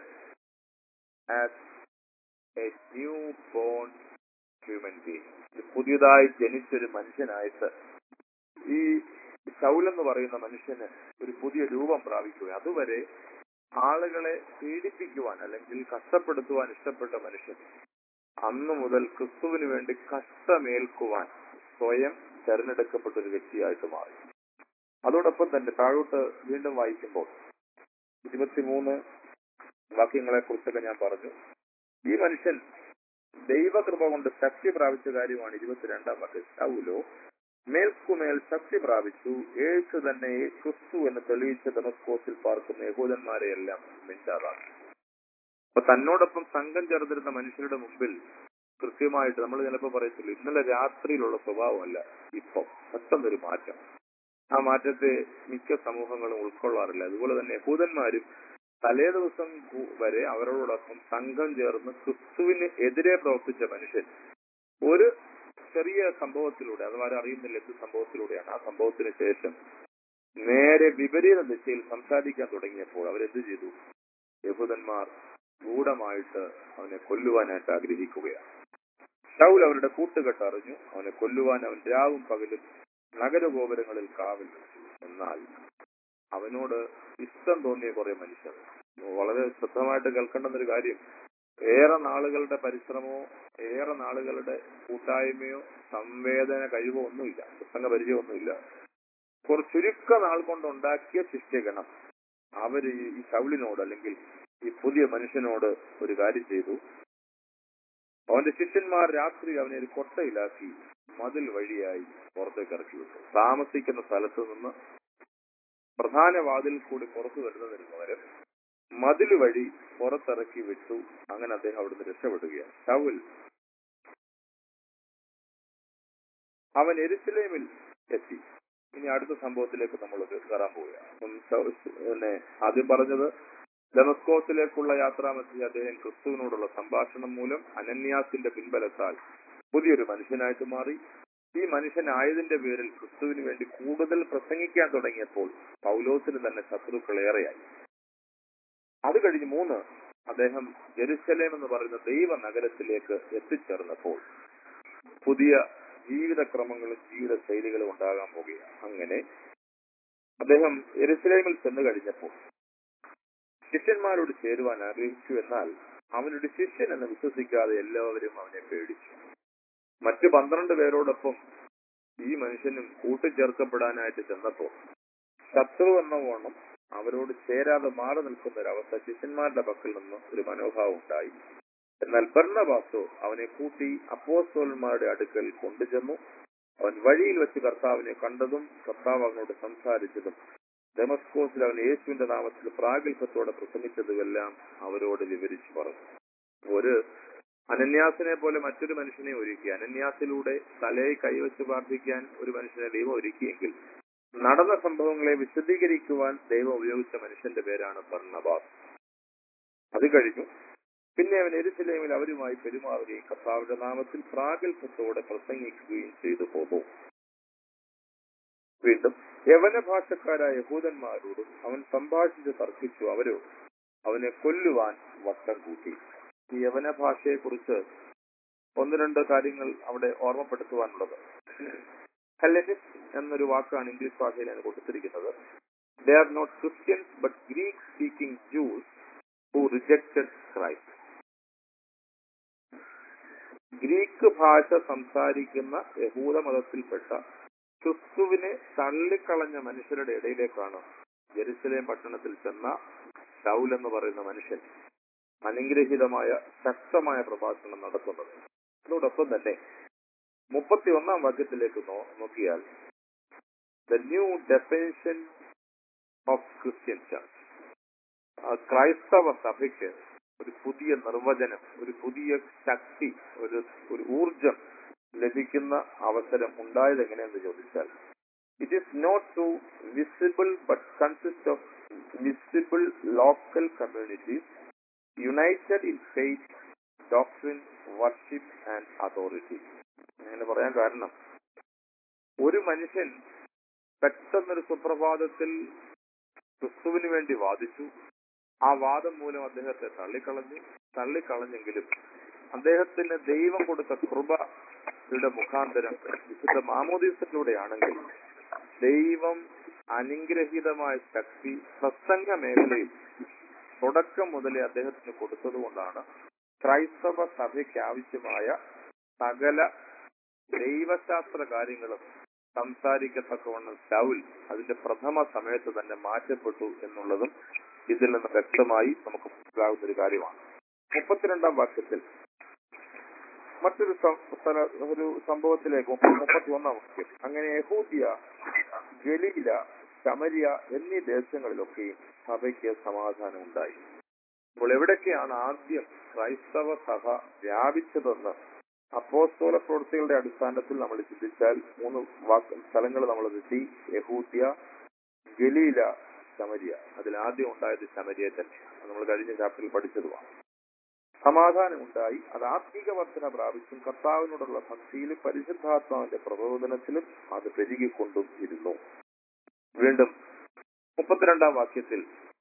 [SPEAKER 1] as a newborn human being. ഒരു പുതിയതായി ജനിച്ചൊരു മനുഷ്യനായിട്ട് ഈ ശൗൽ എന്ന് പറയുന്ന മനുഷ്യന് ഒരു പുതിയ രൂപം പ്രാപിക്കുക അതുവരെ ആളുകളെ പീഡിപ്പിക്കുവാൻ അല്ലെങ്കിൽ കഷ്ടപ്പെടുത്തുവാൻ ഇഷ്ടപ്പെട്ട മനുഷ്യൻ അന്നു മുതൽ ക്രിസ്തുവിന് വേണ്ടി കഷ്ടമേൽക്കുവാൻ സ്വയം തെരഞ്ഞെടുക്കപ്പെട്ട ഒരു വ്യക്തിയായിട്ട് മാറി അതോടൊപ്പം തന്നെ താഴോട്ട് വീണ്ടും വായിക്കുമ്പോൾ ഇരുപത്തിമൂന്ന് വാക്യങ്ങളെ കുറിച്ചൊക്കെ ഞാൻ പറഞ്ഞു ഈ മനുഷ്യൻ ദൈവകൃപ കൊണ്ട് ശക്തി പ്രാപിച്ച കാര്യമാണ് ഇരുപത്തിരണ്ടാം വാക്യം ശൗലോ മേൽക്കുമേൽ ശക്തി പ്രാപിച്ചു യേശു തന്നെ ക്രിസ്തു എന്ന് തെളിയിച്ച ദമസ്കോസിൽ പാർക്കുന്ന യഹൂദന്മാരെ എല്ലാം മിണ്ടാതാക്കി അപ്പൊ തന്നോടൊപ്പം സംഘം ചേർന്നിരുന്ന മനുഷ്യരുടെ മുമ്പിൽ കൃത്യമായിട്ട് നമ്മൾ ചിലപ്പോൾ പറയത്തില്ല ഇന്നലെ രാത്രിയിലുള്ള സ്വഭാവമല്ല ഇപ്പം പെട്ടെന്നൊരു മാറ്റം ആ മാറ്റത്തെ മിക്ക സമൂഹങ്ങളും ഉൾക്കൊള്ളാറില്ല അതുപോലെ തന്നെ യഹൂദന്മാരും തലേ ദിവസം കു- വരെ അവരോടൊപ്പം സംഘം ചേർന്ന് ക്രിസ്തുവിന് എതിരെ പ്രവർത്തിച്ച മനുഷ്യൻ ഒരു ചെറിയ സംഭവത്തിലൂടെ അത് ആരും അറിയുന്നില്ല എന്ത് സംഭവത്തിലൂടെയാണ് ആ സംഭവത്തിന് ശേഷം നേരെ വിപരീത ദിശയിൽ സംസാരിക്കാൻ തുടങ്ങിയപ്പോൾ അവരെന്ത് ചെയ്തു യഹൂദന്മാർ ഗൂഢമായിട്ട് അവനെ കൊല്ലുവാനായിട്ട് ആഗ്രഹിക്കുകയാണ് ഷൗൽ അവരുടെ കൂട്ടുകെട്ട് അറിഞ്ഞു അവനെ കൊല്ലുവാൻ അവൻ രാവും പകലും നഗരഗോപുരങ്ങളിൽ കാവൽ വെച്ചു എന്നാൽ അവനോട് ഇഷ്ടം തോന്നിയ കുറെ മനുഷ്യർ വളരെ ശ്രദ്ധമായിട്ട് കേൾക്കേണ്ടുന്ന ഒരു കാര്യം ഏറെ നാളുകളുടെ പരിശ്രമമോ ഏറെ നാളുകളുടെ കൂട്ടായ്മയോ സംവേദന കഴിവോ ഒന്നുമില്ല പ്രസംഗ പരിചയമൊന്നുമില്ല കുറച്ച് ചുരുക്ക നാൾ കൊണ്ടുണ്ടാക്കിയ ശിഷ്യഗണം അവര് ഈ ഈ ശൗലിനോട് അല്ലെങ്കിൽ ഈ പുതിയ മനുഷ്യനോട് ഒരു കാര്യം ചെയ്തു അവന്റെ ശിഷ്യന്മാർ രാത്രി അവനെ ഒരു കൊട്ടയിലാക്കി മതിൽ വഴിയായി പുറത്തേക്ക് ഇറക്കി വിട്ടു താമസിക്കുന്ന സ്ഥലത്ത് നിന്ന് പ്രധാന വാതിൽ കൂടി പുറത്തു വരുന്നതിന് പകരം മതിൽ വഴി പുറത്തിറക്കി വിട്ടു അങ്ങനെ അദ്ദേഹം അവിടുന്ന് രക്ഷപ്പെടുകയാണ് ഷൗൽ അവൻ എരുസലേമിൽ എത്തി ഇനി അടുത്ത സംഭവത്തിലേക്ക് നമ്മൾ കയറാൻ പോവുകയാണ് അപ്പം ഷൗ- പിന്നെ ആദ്യം പറഞ്ഞത് ഡെമസ്കോസിലേക്കുള്ള യാത്രാമധ്യേ അദ്ദേഹം ക്രിസ്തുവിനോടുള്ള സംഭാഷണം മൂലം അനന്യാസിന്റെ പിൻബലത്താൽ പുതിയൊരു മനുഷ്യനായിട്ട് മാറി ഈ മനുഷ്യനായതിന്റെ പേരിൽ ക്രിസ്തുവിന് വേണ്ടി കൂടുതൽ പ്രസംഗിക്കാൻ തുടങ്ങിയപ്പോൾ പൗലോസിന് തന്നെ ശത്രുക്കൾ ഏറെയായി അത് കഴിഞ്ഞ് മൂന്ന് അദ്ദേഹം ജെറുസലേം എന്ന് പറയുന്ന ദൈവ നഗരത്തിലേക്ക് എത്തിച്ചേർന്നപ്പോൾ പുതിയ ജീവിതക്രമങ്ങളും ജീവിത ശൈലികളും ഉണ്ടാകാൻ പോകുകയാണ് അങ്ങനെ അദ്ദേഹം എരുസലേമിൽ ചെന്ന് കഴിഞ്ഞപ്പോൾ ശിഷ്യന്മാരോട് ചേരുവാൻ ആഗ്രഹിച്ചു എന്നാൽ അവനൊരു ശിഷ്യൻ എന്ന് വിശ്വസിക്കാതെ എല്ലാവരും അവനെ പേടിച്ചു മറ്റു പന്ത്രണ്ട് പേരോടൊപ്പം ഈ മനുഷ്യനും കൂട്ടിച്ചേർക്കപ്പെടാനായിട്ട് ചെന്നപ്പോൾ ശത്രു എന്ന വണ്ണം അവരോട് ചേരാതെ മാറി നിൽക്കുന്ന ഒരവസ്ഥ ശിഷ്യന്മാരുടെ പക്കൽ നിന്ന് ഒരു മനോഭാവം ഉണ്ടായി എന്നാൽ ബർണബാസോ അവനെ കൂട്ടി അപ്പോസ്തോലന്മാരുടെ അടുക്കൽ കൊണ്ടുചെന്നു അവൻ വഴിയിൽ വെച്ച് കർത്താവിനെ കണ്ടതും കർത്താവ് അവനോട് സംസാരിച്ചതും ഡെമസ്കോസിൽ അവൻ യേശുവിന്റെ നാമത്തിൽ പ്രാഗൽഭത്തോടെ പ്രസംഗിച്ചതുമെല്ലാം അവരോട് വിവരിച്ചു പറഞ്ഞു ഒരു അനന്യാസിനെ പോലെ മറ്റൊരു മനുഷ്യനെ ഒരുക്കി അനന്യാസിലൂടെ തലയെ കൈവച്ച് പ്രാർത്ഥിക്കാൻ ഒരു മനുഷ്യനെ ദൈവം ഒരുക്കിയെങ്കിൽ നടന്ന സംഭവങ്ങളെ വിശദീകരിക്കുവാൻ ദൈവം ഉപയോഗിച്ച മനുഷ്യന്റെ പേരാണ് ബർണബാസ് അത് കഴിഞ്ഞു പിന്നെ അവൻ എരുസലേമിൽ അവരുമായി പെരുമാറുകയും കർത്താവിന്റെ നാമത്തിൽ പ്രാഗൽഭത്തോടെ പ്രസംഗിക്കുകയും ചെയ്തു പോകും വീണ്ടും യവന ഭാഷക്കാരായ യഹൂദന്മാരോടും അവൻ സംഭാഷിച്ച് തർക്കിച്ചു അവരോ അവനെ കൊല്ലുവാൻ വട്ടം കൂട്ടി ഈ യവന ഭാഷയെ കുറിച്ച് ഒന്ന് രണ്ട് കാര്യങ്ങൾ അവിടെ ഓർമ്മപ്പെടുത്തുവാനുള്ളത് ഹെലനിസ് എന്നൊരു വാക്കാണ് ഇംഗ്ലീഷ് ഭാഷയിൽ ഞാൻ കൊടുത്തിരിക്കുന്നത് they are not Christians but Greek speaking Jews who rejected Christ Greek ഭാഷ സംസാരിക്കുന്ന യഹൂദ മതത്തിൽപ്പെട്ട ക്രിസ്തുവിനെ തള്ളിക്കളഞ്ഞ മനുഷ്യരുടെ ഇടയിലേക്കാണ് ജെറുസലേം പട്ടണത്തിൽ ചെന്ന ഷൗൽ എന്ന് പറയുന്ന മനുഷ്യൻ അനുഗ്രഹീതമായ ശക്തമായ പ്രഭാഷണം നടത്തുന്നത് അതോടൊപ്പം തന്നെ മുപ്പത്തി ഒന്നാം വാക്യത്തിലേക്ക് നോ- നോക്കിയാൽ the new definition of Christian church ക്രൈസ്തവ സഭയ്ക്ക് ഒരു പുതിയ നിർവചനം ഒരു പുതിയ ശക്തി ഒരു ഒരു ഊർജം ലഭിക്കുന്ന അവസരം ഉണ്ടായത് എങ്ങനെയെന്ന് ചോദിച്ചാൽ it is not to visible but consist of visible local communities united in faith doctrine worship and authority അങ്ങനെ പറയാൻ കാരണം ഒരു മനുഷ്യൻ പെട്ടെന്നൊരു സുപ്രഭാതത്തിൽ ക്രിസ്തുവിന് വേണ്ടി വാദിച്ചു ആ വാദം മൂലം അദ്ദേഹത്തെ തള്ളിക്കളഞ്ഞു തള്ളിക്കളഞ്ഞെങ്കിലും അദ്ദേഹത്തിന് ദൈവം കൊടുത്ത കൃപയുടെ മുഖാന്തരം വിശുദ്ധ മാമോദീസത്തിലൂടെയാണെങ്കിൽ ദൈവം അനുഗ്രഹീതമായ ശക്തി പ്രസംഗ മേഖലയിൽ തുടക്കം മുതലേ അദ്ദേഹത്തിന് കൊടുത്തതുകൊണ്ടാണ് ക്രൈസ്തവ സഭയ്ക്ക് ആവശ്യമായ സകല ദൈവശാസ്ത്ര കാര്യങ്ങളും സംസാരിക്കത്തക്കവണ്ണം ശൗൽ അതിന്റെ പ്രഥമ സമയത്ത് തന്നെ മാറ്റപ്പെട്ടു എന്നുള്ളതും ഇതിൽ നിന്ന് വ്യക്തമായി നമുക്ക് മനസ്സിലാകുന്ന ഒരു കാര്യമാണ് മുപ്പത്തിരണ്ടാം വാക്യത്തിൽ മറ്റൊരു സം- സ്ഥല- ഒരു സംഭവത്തിലേക്ക് മുപ്പത്തി ഒന്നാം വാക്യം അങ്ങനെ യഹൂദിയ ഗലീല ശമരിയ എന്നീ ദേശങ്ങളിലൊക്കെയും സഭയ്ക്ക് സമാധാനം ഉണ്ടായി അപ്പോൾ എവിടൊക്കെയാണ് ആദ്യം ക്രൈസ്തവ സഭ വ്യാപിച്ചതെന്ന് അപ്പോസ്തോല പ്രവൃത്തികളുടെ അടിസ്ഥാനത്തിൽ നമ്മൾ ചിന്തിച്ചാൽ മൂന്ന് വാക്ക് സ്ഥലങ്ങൾ നമ്മൾ കിട്ടി യഹൂദ്യ ഗലീല ശമരിയ അതിൽ ആദ്യം ഉണ്ടായത് ശമരിയ തന്നെയാണ് അത് നമ്മൾ കഴിഞ്ഞ ചാപ്റ്ററിൽ പഠിച്ചതുമാണ് സമാധാനം ഉണ്ടായി അത് ആത്മീക വർധന പ്രാപിച്ചും കർത്താവിനോടുള്ള ഭക്തിയിലും പരിശുദ്ധാത്മാവിന്റെ പ്രബോധനത്തിലും അത് പെരുകിക്കൊണ്ടും ഇരുന്നു വീണ്ടും മുപ്പത്തിരണ്ടാം വാക്യത്തിൽ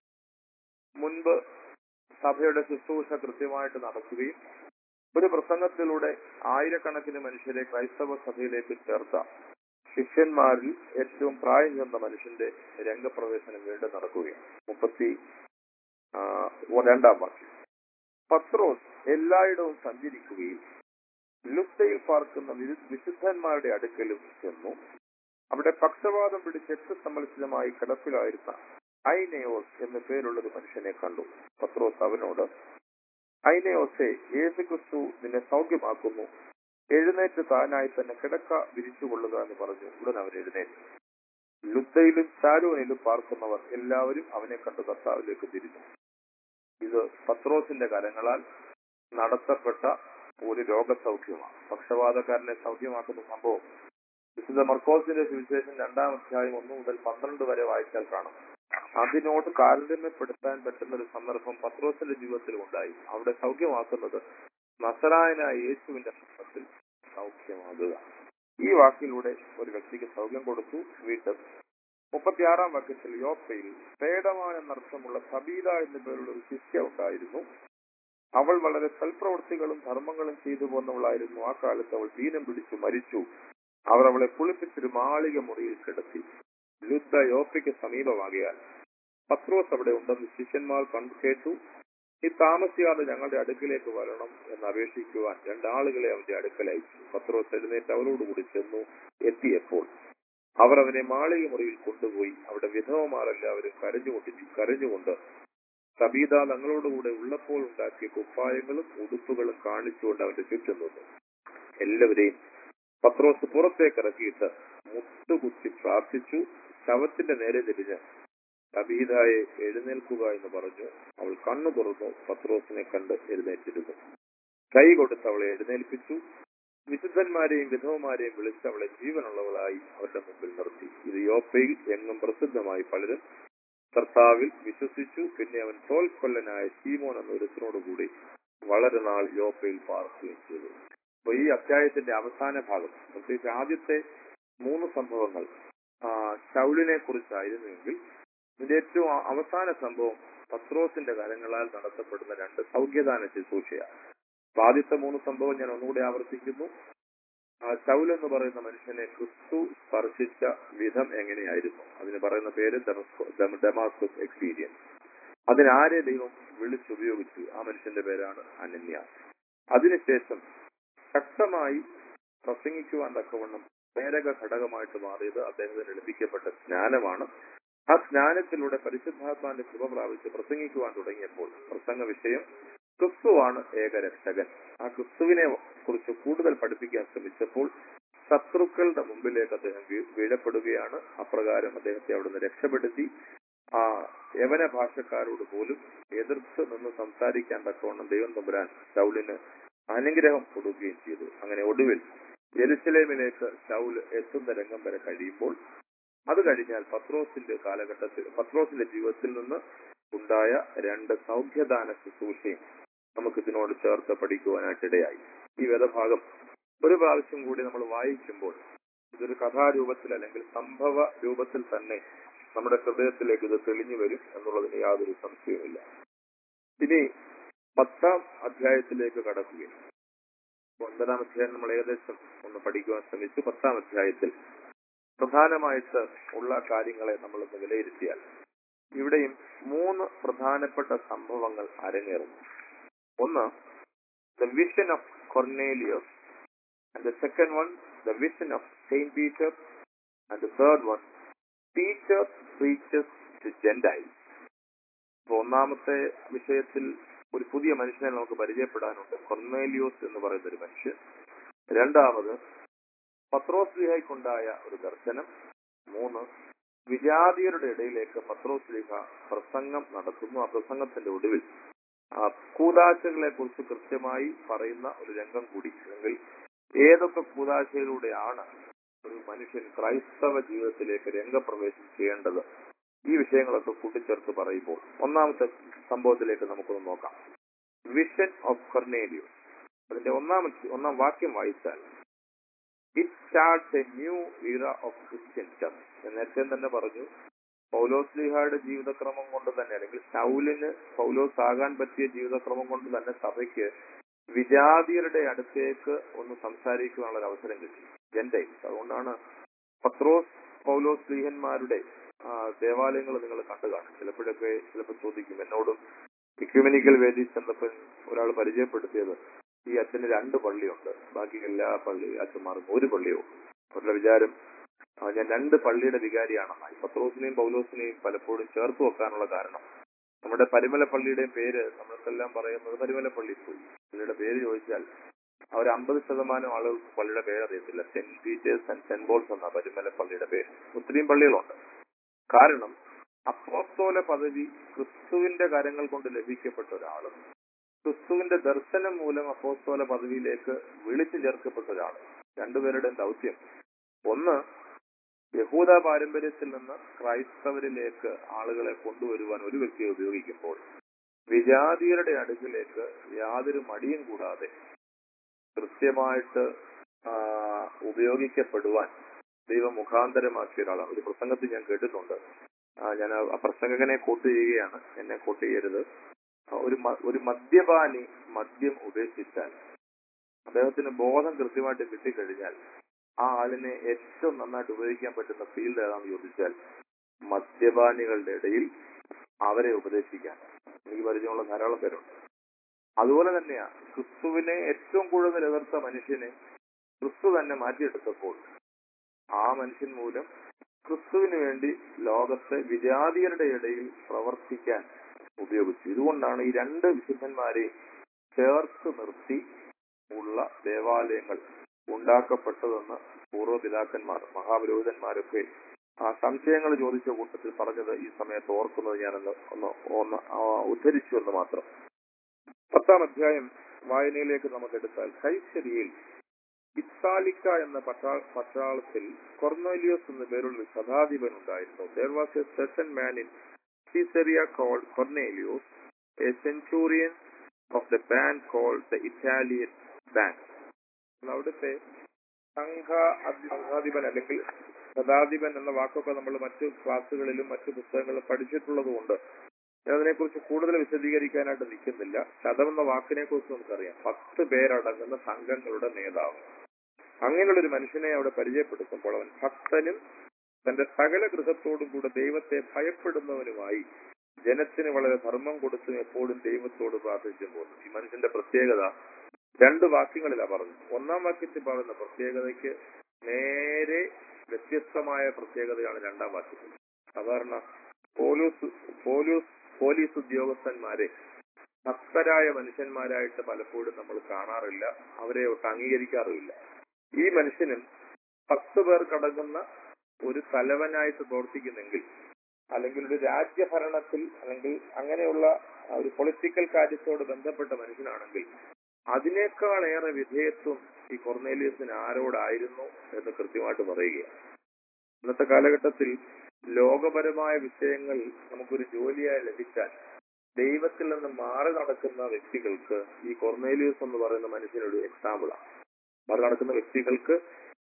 [SPEAKER 1] മുൻപ് സഭയുടെ ശുശ്രൂഷ കൃത്യമായിട്ട് നടക്കുകയും ഒരു പ്രസംഗത്തിലൂടെ ആയിരക്കണക്കിന് മനുഷ്യരെ ക്രൈസ്തവ സഭയിലേക്ക് ചേർത്ത ശിഷ്യന്മാരിൽ ഏറ്റവും പ്രായം ചെന്ന മനുഷ്യന്റെ രംഗപ്രവേശനം വീണ്ടും നടക്കുകയാണ് മുപ്പത്തി ആ, രണ്ടാം വാക്യം പത്രോസ് എല്ലായിടവും സഞ്ചരിക്കുകയും ലുസ്തയിൽ പാർക്കുന്ന വിരു- വിശുദ്ധന്മാരുടെ അടുക്കലും ചെന്നു അവിടെ പക്ഷപാതം പിടിച്ച് എട്ട് സംവത്സരമായി കിടപ്പിലായിരുന്ന ഐനയോസ് എന്നു പേരുള്ള ഒരു മനുഷ്യനെ കണ്ടു പത്രോസ് അവനോട് ഐനയോസെ യേശു ക്രിസ്തു നിന്നെ സൗഖ്യമാക്കുന്നു എഴുന്നേറ്റ് താനായി തന്നെ കിടക്ക വിരിച്ചുകൊള്ളുക എന്ന് പറഞ്ഞു ഉടൻ അവൻ എഴുന്നേറ്റു ലുദ്ദയിലും ശാരോനിലും പാർക്കുന്നവർ എല്ലാവരും അവനെ കണ്ട് കർത്താവിലേക്ക് തിരിഞ്ഞു ഇത് പത്രോസിന്റെ കരങ്ങളാൽ നടത്തപ്പെട്ട ഒരു രോഗസൗഖ്യമാണ് പക്ഷപാതക്കാരനെ സൗഖ്യമാക്കുന്ന സംഭവം വിശുദ്ധ മർക്കോസിന്റെ സുവിശേഷം രണ്ടാം അധ്യായം ഒന്ന് മുതൽ പന്ത്രണ്ട് വരെ വായിച്ചാൽ കാണാം അതിനോട് താരതമ്യപ്പെടുത്താൻ പറ്റുന്ന ഒരു സന്ദർഭം പത്രോസിന്റെ ജീവിതത്തിൽ ഉണ്ടായി അവിടെ സൗഖ്യമാക്കുന്നത് നസറായനായ യേശുവിന്റെ നാമത്തിൽ സൗഖ്യമാകുക ഈ വാക്കിലൂടെ ഒരു വ്യക്തിക്ക് സൗഖ്യം കൊടുത്തു വീണ്ടും മുപ്പത്തിയാറാം വാക്യത്തിൽ യോപ്പയിൽ പേടമാൻ എന്നർത്ഥമുള്ള സബീല എന്നു പേരുള്ള ഒരു ശിഷ്യ ഉണ്ടായിരുന്നു അവൾ വളരെ സൽപ്രവൃത്തികളും ധർമ്മങ്ങളും ചെയ്തു പോന്നവളായിരുന്നു ആ കാലത്ത് അവൾ ദീനം പിടിച്ചു മരിച്ചു അവർ അവളെ കുളിപ്പിച്ചൊരു മാളിക മുറിയിൽ കിടത്തി ലുദ്ദ യോപ്പയ്ക്ക് സമീപമാകിയാൽ പത്രോസ് അവിടെ ഉണ്ടെന്ന് ശിഷ്യന്മാർ കണ്ടു കേട്ടു ഈ താമസിയാതെ ഞങ്ങളുടെ അടുക്കിലേക്ക് വരണം എന്ന് അപേക്ഷിക്കുവാൻ രണ്ടാളുകളെ അവന്റെ അടുക്കൽ അയച്ചു പത്രോസ് എഴുന്നേറ്റ് അവരോടുകൂടി ചെന്നു എത്തിയപ്പോൾ അവർ അവനെ മാളിക മുറിയിൽ കൊണ്ടുപോയി അവിടെ വിധവമാരെല്ലാവരും കരഞ്ഞുകൊണ്ട് കരഞ്ഞുകൊണ്ട് സബീത തങ്ങളോടുകൂടെ ഉള്ളപ്പോൾ ഉണ്ടാക്കിയ കുപ്പായങ്ങളും ഉടുപ്പുകളും കാണിച്ചുകൊണ്ട് അവന്റെ ചുറ്റും നിന്നു എല്ലാവരെയും പത്രോസ് പുറത്തേക്ക് ഇറക്കിയിട്ട് മുട്ടുകുത്തി പ്രാർത്ഥിച്ചു ശവത്തിന്റെ നേരെ തിരിഞ്ഞ് സബീതായെ എഴുന്നേൽക്കുക എന്ന് പറഞ്ഞു അവൾ കണ്ണു തുറന്നു പത്രോസിനെ കണ്ട് എഴുന്നേറ്റിരുന്നു കൈ കൊടുത്ത് അവളെ എഴുന്നേൽപ്പിച്ചു വിശുദ്ധന്മാരെയും വിധവമാരെയും വിളിച്ച് അവളെ ജീവനുള്ളവളായി അവരുടെ മുമ്പിൽ നിർത്തി ഇത് യോപ്പയിൽ എങ്ങും പ്രസിദ്ധമായി പലരും കർത്താവിൽ വിശ്വസിച്ചു പിന്നെ അവൻ തോൽക്കൊല്ലനായ ശീമോൻ എന്ന ഒരുത്തിനോടുകൂടി വളരെ നാൾ യോപ്പയിൽ പാർക്കുകയും ചെയ്തു അപ്പൊ ഈ അധ്യായത്തിന്റെ അവസാന ഭാഗം പ്രത്യേകിച്ച് ആദ്യത്തെ മൂന്ന് സംഭവങ്ങൾ ആ, ശൗലിനെ കുറിച്ചായിരുന്നുവെങ്കിൽ ഇതിന്റെ ഏറ്റവും അ- അവസാന സംഭവം പത്രോസിന്റെ കരങ്ങളാൽ നടത്തപ്പെടുന്ന രണ്ട് സൗഖ്യദാന ശുശ്രൂഷയാണ് അപ്പൊ ആദ്യത്തെ മൂന്ന് സംഭവം ഞാൻ ഒന്നുകൂടി ആവർത്തിക്കുന്നു ആ ശൗൽ എന്ന് പറയുന്ന മനുഷ്യനെ ക്രിസ്തു സ്പർശിച്ച വിധം എങ്ങനെയായിരുന്നു അതിന് പറയുന്ന പേര് ഡെമസ്കോ- ഡെമ- ഡെമാസ്കസ് എക്സ്പീരിയൻസ് അതിനാരെ ദൈവം വിളിച്ചുപയോഗിച്ചു ആ മനുഷ്യന്റെ പേരാണ് അനന്യ അതിനുശേഷം ശക്തമായി പ്രസംഗിക്കുവാൻ തക്കവണ്ണം പ്രേരക ഘടകമായിട്ട് മാറിയത് അദ്ദേഹത്തിന് ലഭിക്കപ്പെട്ട ജ്ഞാനമാണ് ആ ജ്ഞാനത്തിലൂടെ പരിശുദ്ധാത്മാന്റെ കൃപ പ്രാപിച്ച് പ്രസംഗിക്കുവാൻ തുടങ്ങിയപ്പോൾ പ്രസംഗ വിഷയം ക്രിസ്തുവാണ് ഏകരക്ഷകൻ ആ ക്രിസ്തുവിനെ കുറിച്ച് കൂടുതൽ പഠിപ്പിക്കാൻ ശ്രമിച്ചപ്പോൾ ശത്രുക്കളുടെ മുമ്പിലേക്ക് അദ്ദേഹം വീ- വീഴപ്പെടുകയാണ് അപ്രകാരം അദ്ദേഹത്തെ അവിടുന്ന് രക്ഷപ്പെടുത്തി ആ യവന ഭാഷക്കാരോട് പോലും എതിർത്ത് നിന്ന് സംസാരിക്കാൻ തക്കവണ്ണം ദൈവം തമ്പുരാൻ ശൗലിന് അനുഗ്രഹം കൊടുക്കുകയും ചെയ്തു അങ്ങനെ ഒടുവിൽ ജെറുസലേമിലേക്ക് ശൗൽ എത്തുന്ന രംഗം വരെ കഴിയുമ്പോൾ അത് കഴിഞ്ഞാൽ പത്രോസിന്റെ കാലഘട്ടത്തിൽ പത്രോസിന്റെ ജീവിതത്തിൽ നിന്ന് ഉണ്ടായ രണ്ട് സൗഖ്യദാന ശുശ്രൂഷയും നമുക്ക് ഇതിനോട് ചേർത്ത് പഠിക്കുവാനായിട്ടിടയായി ഈ വേദഭാഗം ഒരു പ്രാവശ്യം കൂടി നമ്മൾ വായിക്കുമ്പോൾ ഇതൊരു കഥാരൂപത്തിൽ അല്ലെങ്കിൽ സംഭവ രൂപത്തിൽ തന്നെ നമ്മുടെ ഹൃദയത്തിലേക്ക് ഇത് തെളിഞ്ഞു വരും എന്നുള്ളതിന് യാതൊരു സംശയവുമില്ല ഇനി പത്താം അധ്യായത്തിലേക്ക് കടക്കുകയും ഒൻപതാം അധ്യായം നമ്മൾ ഏകദേശം ഒന്ന് പഠിക്കുവാൻ ശ്രമിച്ചു പത്താം അധ്യായത്തിൽ പ്രധാനമായിട്ട് ഉള്ള കാര്യങ്ങളെ നമ്മൾ ഒന്ന് വിലയിരുത്തിയാൽ ഇവിടെയും മൂന്ന് പ്രധാനപ്പെട്ട സംഭവങ്ങൾ അരങ്ങേറുന്നു ഒന്ന് the vision of Cornelius and the second one the vision of Saint Peter and the third one teacher preaches to Gentiles അപ്പൊ ഒന്നാമത്തെ വിഷയത്തിൽ ഒരു പുതിയ മനുഷ്യനെ നമുക്ക് പരിചയപ്പെടാനുണ്ട് കൊർണേലിയോസ് എന്ന് പറയുന്ന ഒരു മനുഷ്യൻ രണ്ടാമത് പത്രോസ്ലിഹയ്ക്കുണ്ടായ ഒരു ദർശനം മൂന്ന് വിജാതിയരുടെ ഇടയിലേക്ക് പത്രോസ്ലിഹ പ്രസംഗം നടത്തുന്നു ആ പ്രസംഗത്തിന്റെ ഒടുവിൽ ആ കൂതാശകളെ കുറിച്ച് കൃത്യമായി പറയുന്ന ഒരു രംഗം കൂടി അല്ലെങ്കിൽ ഏതൊക്കെ കൂതാശയിലൂടെയാണ് ഒരു മനുഷ്യൻ ക്രൈസ്തവ ജീവിതത്തിലേക്ക് രംഗപ്രവേശം ചെയ്യേണ്ടത് ഈ വിഷയങ്ങളൊക്കെ കൂട്ടിച്ചേർത്ത് പറയുമ്പോൾ ഒന്നാമത്തെ സംഭവത്തിലേക്ക് നമുക്കൊന്ന് നോക്കാം വിഷൻ ഓഫ് കർണേലിയോസ് അതിന്റെ ഒന്നാം ഒന്നാം വാക്യം വായിച്ചാൽ it starts a new era of Christian church ഞാൻ നേരത്തെ തന്നെ പറഞ്ഞു പൗലോസ്ലിഹായുടെ ജീവിതക്രമം കൊണ്ട് തന്നെ അല്ലെങ്കിൽ ശൗലിന് പൗലോസ് ആകാൻ പറ്റിയ ജീവിതക്രമം കൊണ്ട് തന്നെ സഭയ്ക്ക് വിജാതിയരുടെ അടുത്തേക്ക് ഒന്ന് സംസാരിക്കുവാനുള്ള ഒരു അവസരം കിട്ടി ജെൻഡൈൽസ് അതുകൊണ്ടാണ് പത്രോസ് പൗലോസ് സ്ലീഹന്മാരുടെ ദേവാലയങ്ങൾ നിങ്ങൾ കണ്ടു കാണും ചിലപ്പോഴൊക്കെ ചിലപ്പോൾ ചോദിക്കും എന്നോടും ഇക്യുമെനിക്കൽ വേദി ചെന്നപ്പോൾ ഒരാൾ പരിചയപ്പെടുത്തിയത് ഈ അച്ഛന് രണ്ട് പള്ളിയുണ്ട് ബാക്കി എല്ലാ പള്ളി അച്ഛന്മാർക്കും ഒരു പള്ളിയോ അവരുടെ വിചാരം ആ, ഞാൻ രണ്ട് പള്ളിയുടെ വികാരിയാണെന്നായി പത്രോസിനെയും പൗലോസിനെയും പലപ്പോഴും ചേർത്ത് വെക്കാനുള്ള കാരണം നമ്മുടെ പരിമല പള്ളിയുടെയും പേര് നമ്മൾക്കെല്ലാം പറയുന്നത് പരിമല പള്ളി പോയി പള്ളിയുടെ പേര് ചോദിച്ചാൽ അവർ അമ്പത് ശതമാനം ആളുകൾക്ക് പള്ളിയുടെ പേര് അറിയത്തില്ല Saint Peter's and Saint Paul's എന്ന പരിമല പള്ളിയുടെ പേര് ഒത്തിരിയും പള്ളികളുണ്ട് കാരണം അപ്പോസ്തോല പദവി ക്രിസ്തുവിന്റെ കരങ്ങൾ കൊണ്ട് ലഭിക്കപ്പെട്ട ഒരാളും ക്രിസ്തുവിന്റെ ദർശനം മൂലം അപ്പോസ്തോല പദവിയിലേക്ക് വിളിച്ചു ചേർക്കപ്പെട്ട ഒരാൾ രണ്ടുപേരുടെയും ദൗത്യം ഒന്ന് യഹൂദ പാരമ്പര്യത്തിൽ നിന്ന് ക്രൈസ്തവരിലേക്ക് ആളുകളെ കൊണ്ടുവരുവാൻ ഒരു വ്യക്തിയെ ഉപയോഗിക്കുമ്പോൾ വിജാതിയരുടെ അടുക്കിലേക്ക് യാതൊരു മടിയും കൂടാതെ കൃത്യമായിട്ട് ആ, ഉപയോഗിക്കപ്പെടുവാൻ ദൈവം മുഖാന്തരമാക്കിയ ഒരാളാണ് ഒരു പ്രസംഗത്തിൽ ഞാൻ കേട്ടിട്ടുണ്ട് ആ, ഞാൻ ആ ആ പ്രസംഗകനെ കോട്ട് ചെയ്യുകയാണ് എന്നെ കോട്ട് ചെയ്യരുത് ആ, ഒരു മ- ഒരു മദ്യപാനി മദ്യം ഉപേക്ഷിച്ചാൽ അദ്ദേഹത്തിന് ബോധം കൃത്യമായിട്ട് കിട്ടിക്കഴിഞ്ഞാൽ ആ ആളിനെ ഏറ്റവും നന്നായിട്ട് ഉപയോഗിക്കാൻ പറ്റുന്ന ഫീൽഡ് ഏതാണെന്ന് ചോദിച്ചാൽ മദ്യപാനികളുടെ ഇടയിൽ അവരെ ഉപദേശിക്കാൻ എനിക്ക് പരിചയമുള്ള ധാരാളം പേരുണ്ട് അതുപോലെ തന്നെയാ ക്രിസ്തുവിനെ ഏറ്റവും കൂടുതൽ എതിർത്ത മനുഷ്യനെ ക്രിസ്തു തന്നെ മാറ്റിയെടുത്തപ്പോൾ ആ മനുഷ്യൻ മൂലം ക്രിസ്തുവിന് വേണ്ടി ലോകത്തെ വിജാതിയരുടെ ഇടയിൽ പ്രവർത്തിക്കാൻ ഉപയോഗിച്ചു ഇതുകൊണ്ടാണ് ഈ രണ്ട് വിശുദ്ധന്മാരെയും ചേർത്ത് നിർത്തി ഉള്ള ദേവാലയങ്ങൾ ഉണ്ടാക്കപ്പെട്ടതെന്ന് പൂർവ്വപിതാക്കന്മാർ മഹാപുരോഹിതന്മാരൊക്കെ ആ സംശയങ്ങൾ ചോദിച്ച കൂട്ടത്തിൽ പറഞ്ഞത് ഈ സമയത്ത് ഓർക്കുന്നത് ഞാനൊന്ന് ഒന്ന് ഒന്ന് ആ, ഉദ്ധരിച്ചു എന്ന് മാത്രം പത്താം അധ്യായം വായനയിലേക്ക് നമുക്ക് എടുത്താൽ കൈശരിയിൽ ഇത്താലിക്ക എന്ന പട്ടാ പട്ടാളത്തിൽ കൊർണോലിയോസ് എന്ന പേരുള്ള ഒരു ശതാധിപൻ ഉണ്ടായിരുന്നു there was a certain man in Caesarea called Cornelius a centurion of the bank called the Italian bank അവിടുത്തെ സംഘ അധി- സംഘാധിപൻ അല്ലെങ്കിൽ ശതാധിപൻ എന്ന വാക്കൊക്കെ നമ്മൾ മറ്റു ക്ലാസ്സുകളിലും മറ്റു പുസ്തകങ്ങളിലും പഠിച്ചിട്ടുള്ളത് കൊണ്ട് ഞാൻ അതിനെക്കുറിച്ച് കൂടുതൽ വിശദീകരിക്കാനായിട്ട് നിൽക്കുന്നില്ല ശതം എന്ന വാക്കിനെ കുറിച്ച് നമുക്കറിയാം പത്ത് പേരടങ്ങുന്ന സംഘങ്ങളുടെ നേതാവ് അങ്ങനെയുള്ള ഒരു മനുഷ്യനെ അവിടെ പരിചയപ്പെടുത്തുമ്പോൾ അവൻ ഭക്തനും തന്റെ സകല ഗൃഹത്തോടും കൂടെ ദൈവത്തെ ഭയപ്പെടുന്നവനുമായി ജനത്തിന് വളരെ ധർമ്മം കൊടുത്തും എപ്പോഴും ദൈവത്തോട് പ്രാർത്ഥിച്ചും പോകുന്നു ഈ മനുഷ്യന്റെ പ്രത്യേകത രണ്ട് വാക്യങ്ങളിലാ പറഞ്ഞു ഒന്നാം വാക്യത്തിൽ പറയുന്ന പ്രത്യേകതയ്ക്ക് നേരെ വ്യത്യസ്തമായ പ്രത്യേകതയാണ് രണ്ടാം വാക്യത്തിൽ സാധാരണ പോലീസ് പോലീസ് പോലീസ് ഉദ്യോഗസ്ഥന്മാരെ ഭക്തരായ മനുഷ്യന്മാരായിട്ട് പലപ്പോഴും നമ്മൾ കാണാറില്ല അവരെ ഒട്ട് അംഗീകരിക്കാറുമില്ല ഈ മനുഷ്യനും പത്ത് പേർ കടങ്ങുന്ന ഒരു തലവനായിട്ട് പ്രവർത്തിക്കുന്നെങ്കിൽ അല്ലെങ്കിൽ ഒരു രാജ്യഭരണത്തിൽ അല്ലെങ്കിൽ അങ്ങനെയുള്ള ആ ഒരു പൊളിറ്റിക്കൽ കാര്യത്തോട് ബന്ധപ്പെട്ട മനുഷ്യനാണെങ്കിൽ അതിനേക്കാളേറെ വിധേയത്വം ഈ കൊർണേലിയസിന് ആരോടായിരുന്നു എന്ന് കൃത്യമായിട്ട് പറയുകയാണ് ഇന്നത്തെ കാലഘട്ടത്തിൽ ലോകപരമായ വിഷയങ്ങൾ നമുക്കൊരു ജോലിയായി ലഭിച്ചാൽ ദൈവത്തിൽ നിന്ന് മാറി നടക്കുന്ന വ്യക്തികൾക്ക് ഈ കൊർണേലിയസ് എന്ന് പറയുന്ന മനുഷ്യനൊരു എക്സാമ്പിളാണ് മാറി നടക്കുന്ന വ്യക്തികൾക്ക്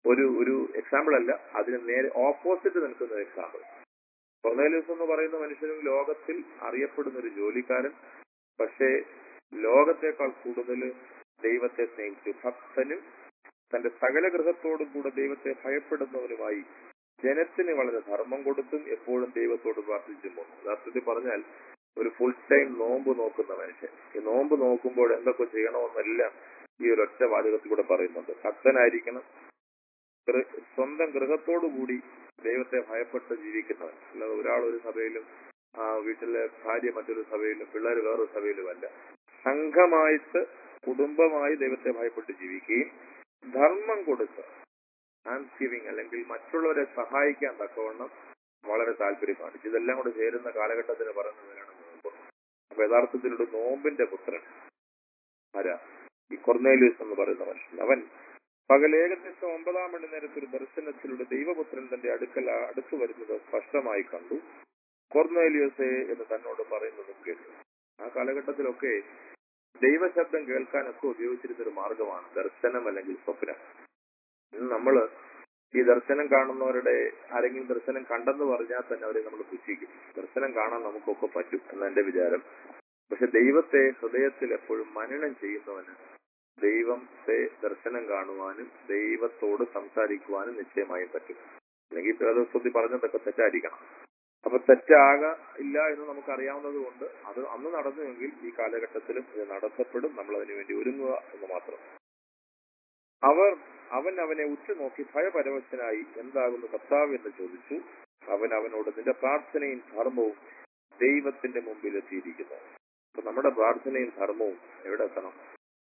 [SPEAKER 1] ഒരു ഒരു എക്സാമ്പിൾ അല്ല അതിന് നേരെ ഓപ്പോസിറ്റ് നിൽക്കുന്ന ഒരു എക്സാമ്പിൾ കൊർന്നേലിയസ് എന്ന് പറയുന്ന മനുഷ്യനും ലോകത്തിൽ അറിയപ്പെടുന്ന ഒരു ജോലിക്കാരൻ പക്ഷേ ലോകത്തെക്കാൾ കൂടുതൽ ദൈവത്തെ സ്നേഹിച്ചു ഭക്തനും തന്റെ സകല ഗൃഹത്തോടും കൂടെ ദൈവത്തെ ഭയപ്പെടുന്നവനുമായി ജനത്തിന് വളരെ ധർമ്മം കൊടുത്തും എപ്പോഴും ദൈവത്തോട് പ്രാർത്ഥിച്ചും പോന്നു യഥാർത്ഥത്തിൽ പറഞ്ഞാൽ ഒരു ഫുൾ ടൈം നോമ്പ് നോക്കുന്ന മനുഷ്യൻ ഈ നോമ്പ് നോക്കുമ്പോൾ എന്തൊക്കെ ചെയ്യണമെന്നെല്ലാം ഈ ഒരു ഒറ്റ വാചകത്തിൽ കൂടെ പറയുന്നുണ്ട് ഭക്തനായിരിക്കണം ഗൃ- സ്വന്തം ഗൃഹത്തോടു കൂടി ദൈവത്തെ ഭയപ്പെട്ട് ജീവിക്കുന്നവൻ അല്ലാതെ ഒരാൾ ഒരു സഭയിലും ആ വീട്ടിലെ ഭാര്യ മറ്റൊരു സഭയിലും പിള്ളേർ വേറൊരു സഭയിലുമല്ല സംഘമായിട്ട് കുടുംബമായി ദൈവത്തെ ഭയപ്പെട്ട് ജീവിക്കുകയും ധർമ്മം കൊടുത്ത് ആൻഡ് ഗിവിങ് അല്ലെങ്കിൽ മറ്റുള്ളവരെ സഹായിക്കാൻ തക്കവണ്ണം വളരെ താല്പര്യം കാണിച്ചു ഇതെല്ലാം കൂടെ ചേരുന്ന കാലഘട്ടത്തിന് പറയുന്നതിനാണ് നോമ്പ് അപ്പൊ യഥാർത്ഥത്തിൽ ഒരു നോമ്പിന്റെ പുത്രൻ ആരാ ഈ കൊർന്നേലിയസ് എന്ന് പറയുന്ന മനുഷ്യൻ അവൻ പകൽ ഏകദേശം ഒമ്പതാം മണി നേരത്തെ ഒരു ദർശനത്തിലൂടെ ദൈവപുത്രൻ തന്റെ അടുക്കൽ അടുത്തു വരുന്നത് സ്പഷ്ടമായി കണ്ടു കൊർന്നേലിയസേ എന്ന് തന്നോട് പറയുന്നതും കേട്ടു ആ കാലഘട്ടത്തിലൊക്കെ ദൈവശബ്ദം കേൾക്കാനൊക്കെ ഉപയോഗിച്ചിരുന്ന ഒരു മാർഗമാണ് ദർശനം അല്ലെങ്കിൽ സ്വപ്നം ഇന്ന് നമ്മള് ഈ ദർശനം കാണുന്നവരുടെ ആരെങ്കിലും ദർശനം കണ്ടെന്ന് പറഞ്ഞാൽ തന്നെ അവരെ നമ്മൾ പുച്ഛിക്കും ദർശനം കാണാൻ നമുക്കൊക്കെ പറ്റും എന്ന് എന്റെ വിചാരം പക്ഷെ ദൈവത്തെ ഹൃദയത്തിൽ എപ്പോഴും മനനം ചെയ്യുന്നവന് ദൈവത്തെ ദർശനം കാണുവാനും ദൈവത്തോട് സംസാരിക്കുവാനും നിശ്ചയമായും പറ്റും അല്ലെങ്കിൽ വേദസ്വതി പറഞ്ഞതൊക്കെ തെറ്റായിരിക്കണം അപ്പൊ തെറ്റാക ഇല്ല എന്ന് നമുക്ക് അറിയാവുന്നത് കൊണ്ട് അത് അന്ന് നടന്നുവെങ്കിൽ ഈ കാലഘട്ടത്തിലും ഇത് നടത്തപ്പെടും നമ്മൾ അതിനു വേണ്ടി ഒരുങ്ങുക എന്ന് മാത്രം അവർ അവൻ അവനെ ഉറ്റുനോക്കി ഭയപരവശനായി എന്താകുന്നു കർത്താവ് എന്ന് ചോദിച്ചു അവൻ അവനോട് നിന്റെ പ്രാർത്ഥനയും ധർമ്മവും ദൈവത്തിന്റെ മുമ്പിൽ എത്തിയിരിക്കുന്നു അപ്പൊ നമ്മുടെ പ്രാർത്ഥനയും ധർമ്മവും എവിടെ എത്തണം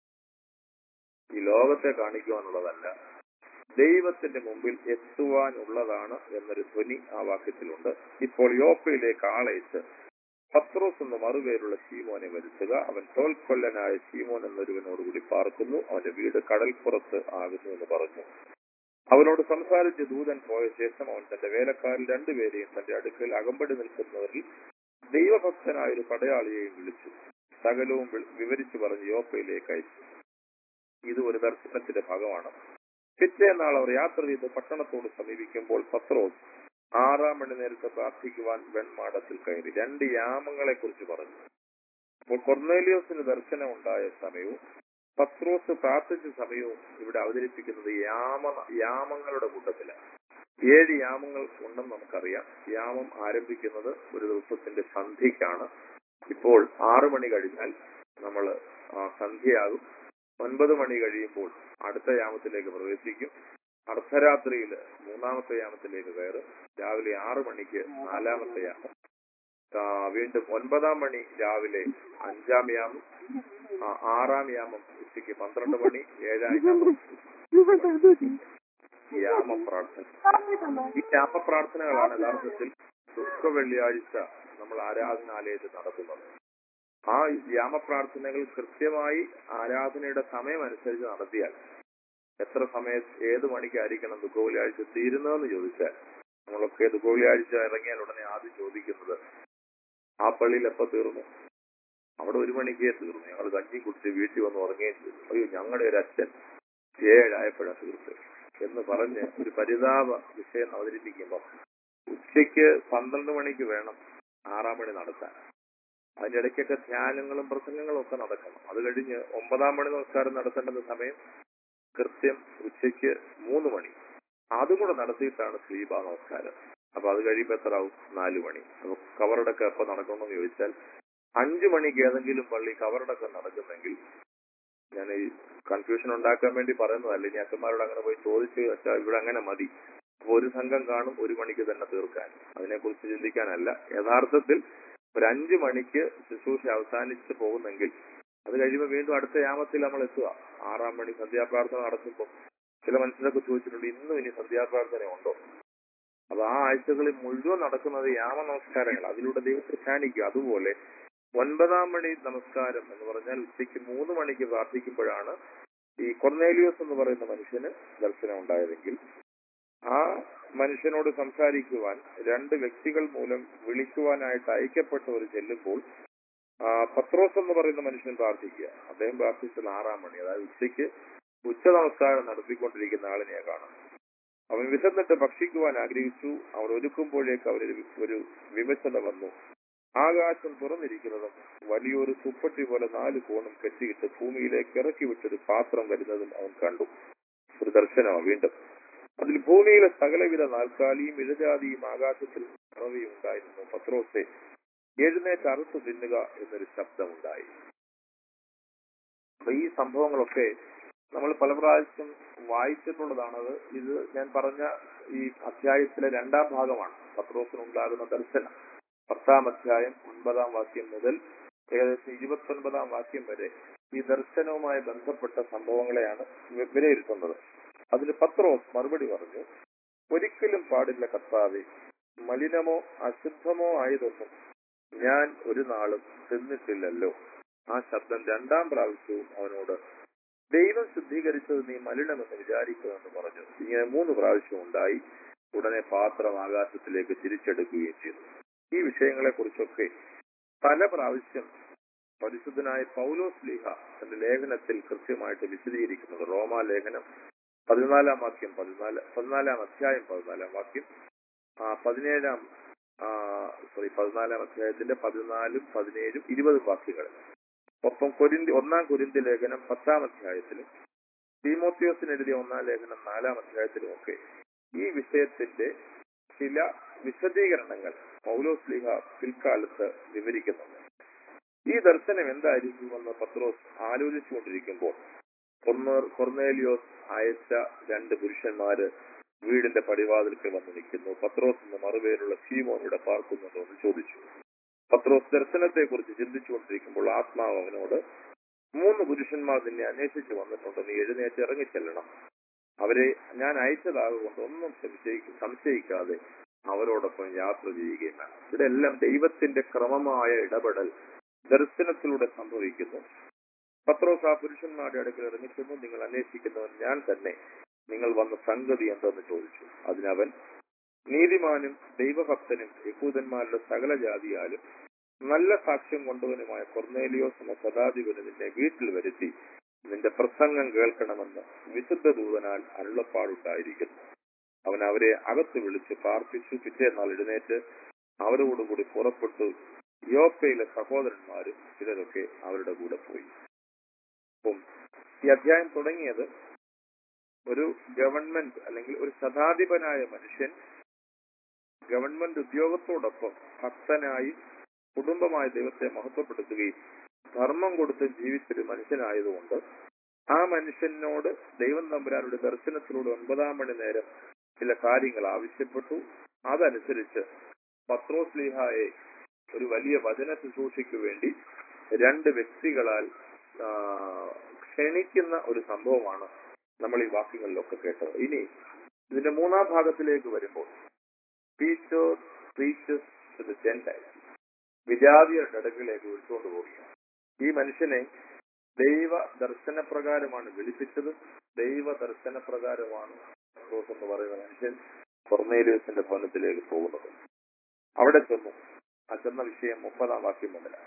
[SPEAKER 1] ഈ ലോകത്തെ കാണിക്കുവാനുള്ളതല്ല ദൈവത്തിന്റെ മുമ്പിൽ എത്തുവാനുള്ളതാണ് എന്നൊരു ധ്വനി ആ വാക്യത്തിലുണ്ട് ഇപ്പോൾ യോപ്പയിലേക്ക് ആളയച്ച് പത്രോസ് എന്ന മറുപേരുള്ള ശീമോനെ വരുത്തുക അവൻ തോൽക്കൊല്ലനായ ശീമോൻ എന്നൊരുവനോടുകൂടി പാർക്കുന്നു അവന്റെ വീട് കടൽപ്പുറത്ത് ആകുന്നു എന്ന് പറഞ്ഞു അവനോട് സംസാരിച്ച് ദൂതൻ പോയ ശേഷം അവൻ തന്റെ വേലക്കാരിൽ രണ്ടുപേരെയും തന്റെ അടുക്കൽ അകമ്പടി നിൽക്കുന്നവരിൽ ദൈവഭക്തനായ ഒരു പടയാളിയെയും വിളിച്ചു സകലവും വി- വിവരിച്ചു പറഞ്ഞ് യോപ്പയിലേക്ക് അയച്ചു ഇത് ഒരു ദർശനത്തിന്റെ ഭാഗമാണ് പിറ്റേന്നാൾ അവർ യാത്ര ചെയ്ത് പട്ടണത്തോട് സമീപിക്കുമ്പോൾ പത്രോസ് ആറാം മണി നേരത്തെ പ്രാർത്ഥിക്കുവാൻ വെൺമാടത്തിൽ കയറി രണ്ട് യാമങ്ങളെ കുറിച്ച് പറഞ്ഞു അപ്പോൾ കൊർന്നേലിയോസിന് ദർശനം ഉണ്ടായ സമയവും പത്രോസ് പ്രാർത്ഥിച്ച സമയവും ഇവിടെ അവതരിപ്പിക്കുന്നത് യാമ യാമങ്ങളുടെ കൂട്ടത്തിലാണ് ഏഴ് യാമങ്ങൾ ഉണ്ടെന്ന് നമുക്കറിയാം യാമം ആരംഭിക്കുന്നത് ഒരു ദിവസത്തിന്റെ സന്ധ്യയ്ക്കാണ് ഇപ്പോൾ ആറു മണി കഴിഞ്ഞാൽ നമ്മൾ സന്ധ്യയാകും ഒൻപത് മണി കഴിയുമ്പോൾ അടുത്ത യാമത്തിലേക്ക് പ്രവേശിക്കും അർദ്ധരാത്രിയിൽ മൂന്നാമത്തെ യാമത്തിലേക്ക് കയറും രാവിലെ ആറു മണിക്ക് നാലാമത്തെ യാമം ആ, വീണ്ടും ഒൻപതാം മണി രാവിലെ അഞ്ചാം യാമം ആ, ആറാം യാമം ഉച്ചയ്ക്ക് പന്ത്രണ്ട് മണി ഏഴാം യാമം യാമ പ്രാർത്ഥന ഈ യാമ പ്രാർത്ഥനകളാണ് യഥാർത്ഥത്തിൽ ദുഃഖ വെള്ളിയാഴ്ച നമ്മൾ ആരാധനാലയത്തിൽ നടത്തുന്നത് ആ യാമപ്രാർത്ഥനകൾ കൃത്യമായി ആരാധനയുടെ സമയം അനുസരിച്ച് നടത്തിയാൽ എത്ര സമയത്ത് ഏത് മണിക്കായിരിക്കണം ദുഃഖവെള്ളിയാഴ്ച തീരുന്നതെന്ന് ചോദിച്ചാൽ നമ്മളൊക്കെ ദുഃഖവെള്ളിയാഴ്ച ഇറങ്ങിയാൽ ഉടനെ ആദ്യം ചോദിക്കുന്നത് ആ പള്ളിയിൽ എപ്പോ തീർന്നു അവിടെ ഒരു മണിക്കേ തീർന്നു ഞങ്ങൾ കഞ്ഞി കുടിച്ച് വീട്ടിൽ വന്ന് ഉറങ്ങുകയും ചെയ്തു അയ്യോ ഞങ്ങളുടെ ഒരു അച്ഛൻ ഏഴായപ്പോഴാണ് തീർത്ത് എന്ന് പറഞ്ഞ് ഒരു പരിതാപ വിഷയം അവതരിപ്പിക്കുമ്പോൾ ഉച്ചയ്ക്ക് പന്ത്രണ്ട് മണിക്ക് വേണം ആറാം മണി നടത്താൻ അതിന്റെ ഇടയ്ക്കൊക്കെ ധ്യാനങ്ങളും പ്രസംഗങ്ങളും ഒക്കെ നടക്കണം അത് കഴിഞ്ഞ് ഒമ്പതാം മണി നമസ്കാരം നടത്തേണ്ടുന്ന സമയം കൃത്യം ഉച്ചയ്ക്ക് മൂന്ന് മണി അതും കൂടെ നടത്തിയിട്ടാണ് സ്ലീപ നമസ്കാരം അപ്പൊ അത് കഴിയുമ്പോ എത്ര ആവും നാലു മണി അപ്പൊ കവറടക്കം എപ്പോ നടക്കണമെന്ന് ചോദിച്ചാൽ അഞ്ചു മണിക്ക് ഏതെങ്കിലും പള്ളി കവറടക്കം നടക്കുന്നെങ്കിൽ ഞാൻ ഈ കൺഫ്യൂഷൻ ഉണ്ടാക്കാൻ വേണ്ടി പറയുന്നതല്ല ഇനി അച്ഛന്മാരോട് അങ്ങനെ പോയി ചോദിച്ച് വെച്ചാൽ ഇവിടെ അങ്ങനെ മതി അപ്പൊ ഒരു സംഘം കാണും ഒരു മണിക്ക് തന്നെ തീർക്കാൻ അതിനെക്കുറിച്ച് ചിന്തിക്കാനല്ല യഥാർത്ഥത്തിൽ ഒരു അഞ്ചു മണിക്ക് ശുശ്രൂഷ അവസാനിച്ച് പോകുന്നെങ്കിൽ അത് കഴിയുമ്പോൾ വീണ്ടും അടുത്ത യാമത്തിൽ നമ്മൾ എത്തുക ആറാം മണി സന്ധ്യാപ്രാർത്ഥന നടത്തുമ്പോൾ ചില മനുഷ്യരൊക്കെ ചോദിച്ചിട്ടുണ്ട് ഇന്നും ഇനി സന്ധ്യാപ്രാർത്ഥന ഉണ്ടോ അപ്പൊ ആ ആഴ്ചകളിൽ മുഴുവൻ നടക്കുന്നത് യാമ നമസ്കാരങ്ങൾ അതിലൂടെ ദൈവത്തെ ധ്യാനിക്കുക അതുപോലെ ഒൻപതാം മണി നമസ്കാരം എന്ന് പറഞ്ഞാൽ ഉച്ചയ്ക്ക് മൂന്ന് മണിക്ക് പ്രാർത്ഥിക്കുമ്പോഴാണ് ഈ കൊർന്നേലിയോസ് എന്ന് പറയുന്ന മനുഷ്യന് ദർശനം ഉണ്ടായതെങ്കിൽ ആ മനുഷ്യനോട് സംസാരിക്കുവാൻ രണ്ട് വ്യക്തികൾ മൂലം വിളിക്കുവാനായിട്ട് അയക്കപ്പെട്ടവർ ചെല്ലുമ്പോൾ ആ, പത്രോസ് എന്ന് പറയുന്ന മനുഷ്യൻ പ്രാർത്ഥിക്കുക അദ്ദേഹം പ്രാർത്ഥിച്ചത് ആറാം മണി അതായത് ഉച്ചയ്ക്ക് ഉച്ച നമസ്കാരം നടത്തിക്കൊണ്ടിരിക്കുന്ന ആളിനെ കാണാം അവൻ വിശന്നിട്ട് ഭക്ഷിക്കുവാൻ ആഗ്രഹിച്ചു അവൻ ഒരുക്കുമ്പോഴേക്ക് അവനൊരു വി- ഒരു വിമശത വന്നു ആകാശം തുറന്നിരിക്കുന്നതും വലിയൊരു തുപ്പട്ടി പോലെ നാല് കോണും കെട്ടിയിട്ട് ഭൂമിയിലേക്ക് ഇറക്കി വിട്ടൊരു പാത്രം വരുന്നതും അവൻ കണ്ടു ഒരു ദർശനമാണ് വീണ്ടും അതിൽ ഭൂമിയിലെ സകലവിധ നാൽക്കാലിയും ഇഴജാതിയും ആകാശത്തിൽ പറവയും ഉണ്ടായിരുന്നു പത്രോസെ എഴുന്നേറ്റ് അറുത്തു തിന്നുക എന്നൊരു ശബ്ദമുണ്ടായി അപ്പൊ ഈ സംഭവങ്ങളൊക്കെ നമ്മൾ പല പ്രാവശ്യം വായിച്ചിട്ടുള്ളതാണത് ഇത് ഞാൻ പറഞ്ഞ ഈ അധ്യായത്തിലെ രണ്ടാം ഭാഗമാണ് പത്രോസിനുണ്ടാകുന്ന ദർശനം പത്താം അധ്യായം ഒൻപതാം വാക്യം മുതൽ ഏകദേശം ഇരുപത്തി ഒൻപതാം വാക്യം വരെ ഈ ദർശനവുമായി ബന്ധപ്പെട്ട സംഭവങ്ങളെയാണ് വി- വിലയിരുത്തുന്നത് അതിന് പത്രോസ് മറുപടി പറഞ്ഞു ഒരിക്കലും പാടില്ല കർത്താവെ മലിനമോ അശുദ്ധമോ ആയതൊന്നും ഞാൻ ഒരു നാളും തിന്നിട്ടില്ലല്ലോ ആ ശബ്ദം രണ്ടാം പ്രാവശ്യവും അവനോട് ദൈവം ശുദ്ധീകരിച്ചത് നീ മലിനമെന്ന് വിചാരിക്കുമെന്ന് പറഞ്ഞു ഇങ്ങനെ മൂന്ന് പ്രാവശ്യം ഉണ്ടായി ഉടനെ പാത്രം ആകാശത്തിലേക്ക് തിരിച്ചെടുക്കുകയും ചെയ്തു ഈ വിഷയങ്ങളെ കുറിച്ചൊക്കെ പല പ്രാവശ്യം പരിശുദ്ധനായ പൗലോസ് ലീഹ തന്റെ ലേഖനത്തിൽ കൃത്യമായിട്ട് വിശദീകരിക്കുന്നത് റോമാ ലേഖനം പതിനാലാം വാക്യം പതിനാല് പതിനാലാം അധ്യായം പതിനാലാം വാക്യം ആ പതിനേഴാം സോറി പതിനാലാം അധ്യായത്തിന്റെ പതിനാലും പതിനേഴും ഇരുപതും വാക്യങ്ങൾ ഒപ്പം കൊരിന്തി ഒന്നാം കൊരിന്തി ലേഖനം പത്താം അധ്യായത്തിലും തീമോത്യോസിന് എഴുതിയ ഒന്നാം ലേഖനം നാലാം അധ്യായത്തിലും ഒക്കെ ഈ വിഷയത്തിന്റെ ചില വിശദീകരണങ്ങൾ പൗലോസ് ലീഹ പിൽക്കാലത്ത് വിവരിക്കുന്നുണ്ട് ഈ ദർശനം എന്തായിരിക്കുമെന്ന് പത്രോസ് ആലോചിച്ചുകൊണ്ടിരിക്കുമ്പോൾ കൊർന്നേർ കൊർന്നേലിയോസ് അയച്ച രണ്ട് പുരുഷന്മാര് വീടിന്റെ പടിവാതിൽക്കൽ വന്ന് നിൽക്കുന്നു പത്രോസ് എന്ന മറുപേരുള്ള സീമോൻ ഇവിടെ പാർക്കുന്നുണ്ടോ എന്ന് ചോദിച്ചു പത്രോസ് ദർശനത്തെ കുറിച്ച് ചിന്തിച്ചുകൊണ്ടിരിക്കുമ്പോൾ ആത്മാവ് അവനോട് മൂന്ന് പുരുഷന്മാർ നിന്നെ അന്വേഷിച്ചു വന്നിട്ടുണ്ട് നീ എഴുന്നേറ്റ് ഇറങ്ങിച്ചെല്ലണം അവരെ ഞാൻ അയച്ചതാകൊണ്ട് ഒന്നും സംശയിക്ക സംശയിക്കാതെ അവരോടൊപ്പം യാത്ര ചെയ്യുകയും വേണം ഇവിടെ എല്ലാം ദൈവത്തിന്റെ ക്രമമായ ഇടപെടൽ ദർശനത്തിലൂടെ സംഭവിക്കുന്നു പത്രോസ് ആ പുരുഷന്മാരുടെ അടുക്കൽ ഇറങ്ങിച്ചെന്നു നിങ്ങൾ അന്വേഷിക്കുന്നവൻ ഞാൻ തന്നെ നിങ്ങൾ വന്ന സംഗതി എന്തെന്ന് ചോദിച്ചു അതിനവൻ നീതിമാനും ദൈവഭക്തനും യഹൂദന്മാരുടെ സകല ജാതിയാലും നല്ല സാക്ഷ്യം കൊണ്ടവനുമായ കൊർന്നേലിയോസ് എന്ന ശതാധിപന് നിന്നെ വീട്ടിൽ വരുത്തി നിന്റെ പ്രസംഗം കേൾക്കണമെന്ന് വിശുദ്ധ ദൂതനാൽ അരുളപ്പാടുണ്ടായിരിക്കുന്നു അവൻ അവരെ അകത്ത് വിളിച്ച് പ്രാർത്ഥിച്ചു പിറ്റേന്നാൾ എഴുന്നേറ്റ് അവരോടുകൂടി പുറപ്പെട്ടു യോപ്പയിലെ സഹോദരന്മാരും ചിലരൊക്കെ അവരുടെ കൂടെ പോയി അപ്പം ഈ അധ്യായം തുടങ്ങിയത് ഒരു ഗവൺമെന്റ് അല്ലെങ്കിൽ ഒരു ശതാധിപനായ മനുഷ്യൻ ഗവൺമെന്റ് ഉദ്യോഗത്തോടൊപ്പം ഭക്തനായി കുടുംബമായ ദൈവത്തെ മഹത്വപ്പെടുത്തുകയും ധർമ്മം കൊടുത്ത് ജീവിച്ചൊരു മനുഷ്യനായതുകൊണ്ട് ആ മനുഷ്യനോട് ദൈവം തമ്പുരാനുടെ ദർശനത്തിലൂടെ ഒൻപതാം മണി നേരം ചില കാര്യങ്ങൾ ആവശ്യപ്പെട്ടു അതനുസരിച്ച് പത്രോസ് ലീഹായെ ഒരു വലിയ വചന ശുശ്രൂഷയ്ക്ക് വേണ്ടി രണ്ട് വ്യക്തികളാൽ ആ, ക്ഷണിക്കുന്ന ഒരു സംഭവമാണ് നമ്മൾ ഈ വാക്യങ്ങളിലൊക്കെ കേട്ടത് ഇനി ഇതിന്റെ മൂന്നാം ഭാഗത്തിലേക്ക് വരുമ്പോൾ Peter preaches to the Gentiles. വിജാതിയരുടെ അടുക്കിലേക്ക് വിളിച്ചുകൊണ്ട് പോവുകയാണ് ഈ മനുഷ്യനെ ദൈവ ദർശനപ്രകാരമാണ് വിളിപ്പിച്ചത് ദൈവ ദർശനപ്രകാരമാണ് പത്രോസ് എന്ന് പറയുന്ന മനുഷ്യൻ കൊർന്നേലിയസിന്റെ ഭവനത്തിലേക്ക് പോകുന്നത് അവിടെ ചെന്നു ആ ചെന്ന വിഷയം മുപ്പതാം വാക്യം മുതലാണ്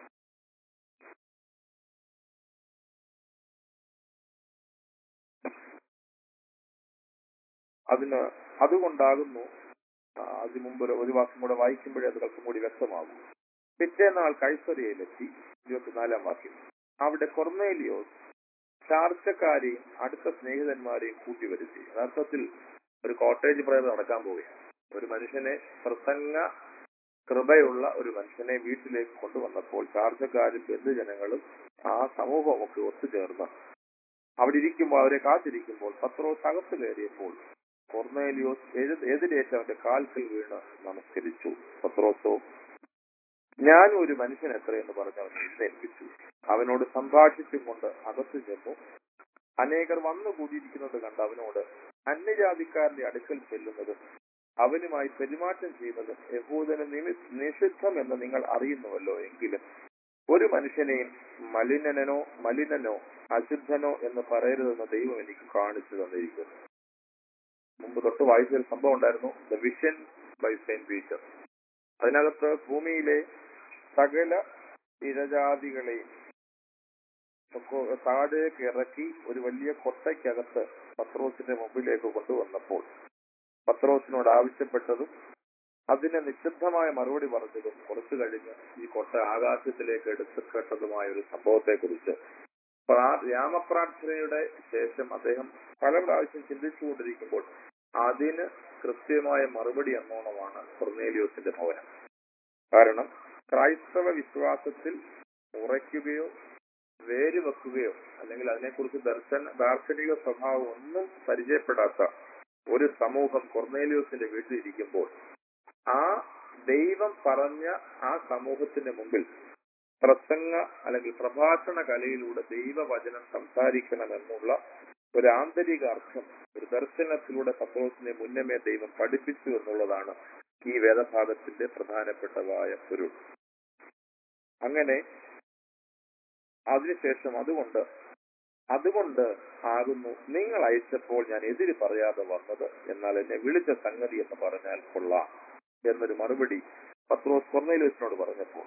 [SPEAKER 1] അതിന് അതുകൊണ്ടാകുന്നു ആ, അതിനു മുമ്പ് ഒരു- ഒരു വാക്യം കൂടെ വായിക്കുമ്പോഴേ അത് അല്പം കൂടി വ്യക്തമാകും പിറ്റേന്നാൾ കൈസറിയയിലെത്തി ഇരുപത്തിനാലാം വാക്യം അവിടെ കൊർന്നേലിയോസ് ചാർച്ചക്കാരെയും അടുത്ത സ്നേഹിതന്മാരെയും കൂട്ടി വരുത്തി യഥാർത്ഥത്തിൽ ഒരു കോട്ടേജ് പ്രയർ നടക്കാൻ പോവുകയാണ് ഒരു മനുഷ്യനെ പ്രസംഗ കൃപയുള്ള ഒരു മനുഷ്യനെ വീട്ടിലേക്ക് കൊണ്ടുവന്നപ്പോൾ ചാർച്ചക്കാരും ബന്ധുജനങ്ങളും ആ സമൂഹമൊക്കെ ഒത്തുചേർന്ന് അവിടെ ഇരിക്കുമ്പോൾ അവരെ കാത്തിരിക്കുമ്പോൾ പത്രോസ് അകത്ത് കയറിയപ്പോൾ കൊർന്നേലിയോസ് എഴു- എതിരേറ്റ് അവന്റെ കാൽക്കൽ വീണ് നമസ്കരിച്ചു പത്രോസോ ഞാൻ ഒരു മനുഷ്യൻ എത്രയെന്ന് പറഞ്ഞ് അവൻ എഴുന്നേൽപ്പിച്ചു അവനോട് സംഭാഷിച്ചും കൊണ്ട് അകത്തു ചെന്നു അനേകർ വന്നു കൂടിയിരിക്കുന്നത് കണ്ട് അവനോട് അന്യജാതിക്കാരന്റെ അടുക്കൽ ചെല്ലുന്നതും അവനുമായി പെരുമാറ്റം ചെയ്യുന്നതും യഹൂദന് നിമി- നിഷിദ്ധം എന്ന് നിങ്ങൾ അറിയുന്നുവല്ലോ എങ്കിലും ഒരു മനുഷ്യനെയും മലിനനോ മലിനനോ അശുദ്ധനോ എന്ന് പറയരുതെന്ന് ദൈവം എനിക്ക് കാണിച്ചു തന്നിരിക്കുന്നു മുമ്പ് തൊട്ട് വായിച്ചൊരു സംഭവം ഉണ്ടായിരുന്നു the vision by Saint Peter അതിനകത്ത് ഭൂമിയിലെ സകല ഇഴജാതികളെയും ഒക്കെ താഴേക്ക് ഇറക്കി ഒരു വലിയ കൊട്ടയ്ക്കകത്ത് പത്രോസിന്റെ മുമ്പിലേക്ക് കൊണ്ടുവന്നപ്പോൾ പത്രോസിനോട് ആവശ്യപ്പെട്ടതും അതിന് നിശബ്ദമായ മറുപടി പറഞ്ഞതും കുറച്ചു കഴിഞ്ഞ് ഈ കൊട്ട ആകാശത്തിലേക്ക് എടുത്തുകെട്ടതുമായ ഒരു സംഭവത്തെക്കുറിച്ച് പ്രാ- രാമപ്രാർത്ഥനയുടെ ശേഷം അദ്ദേഹം പല പ്രാവശ്യം ചിന്തിച്ചുകൊണ്ടിരിക്കുമ്പോൾ അതിന് കൃത്യമായ മറുപടി എന്നോണമാണ് കൊർന്നേലിയോസിന്റെ ഭവനം കാരണം ക്രൈസ്തവ വിശ്വാസത്തിൽ ഉറയ്ക്കുകയോ വേര് വെക്കുകയോ അല്ലെങ്കിൽ അതിനെക്കുറിച്ച് ദർശന ദാർശനിക സ്വഭാവം ഒന്നും പരിചയപ്പെടാത്ത ഒരു സമൂഹം കൊർന്നേലിയോസിന്റെ വീട്ടിലിരിക്കുമ്പോൾ ആ ദൈവം പറഞ്ഞ ആ സമൂഹത്തിന്റെ മുമ്പിൽ പ്രസംഗ അല്ലെങ്കിൽ പ്രഭാഷണ കലയിലൂടെ ദൈവവചനം സംസാരിക്കണമെന്നുള്ള ഒരു ആന്തരിക അർത്ഥം ഒരു ദർശനത്തിലൂടെ പത്രോസിനെ മുന്നമേ ദൈവം പഠിപ്പിച്ചു എന്നുള്ളതാണ് ഈ വേദഭാഗത്തിന്റെ പ്രധാനപ്പെട്ടതായ പൊരുൾ അങ്ങനെ അതിനുശേഷം അതുകൊണ്ട് അതുകൊണ്ട് ആകുന്നു നിങ്ങൾ അയച്ചപ്പോൾ ഞാൻ എതിര് പറയാതെ വന്നത് എന്നാൽ എന്നെ വിളിച്ച സംഗതി എന്ന് പറഞ്ഞാൽ കൊള്ളാം എന്നൊരു മറുപടി പത്രോസ് കൊർന്നേലിയസിനോട് പറഞ്ഞപ്പോൾ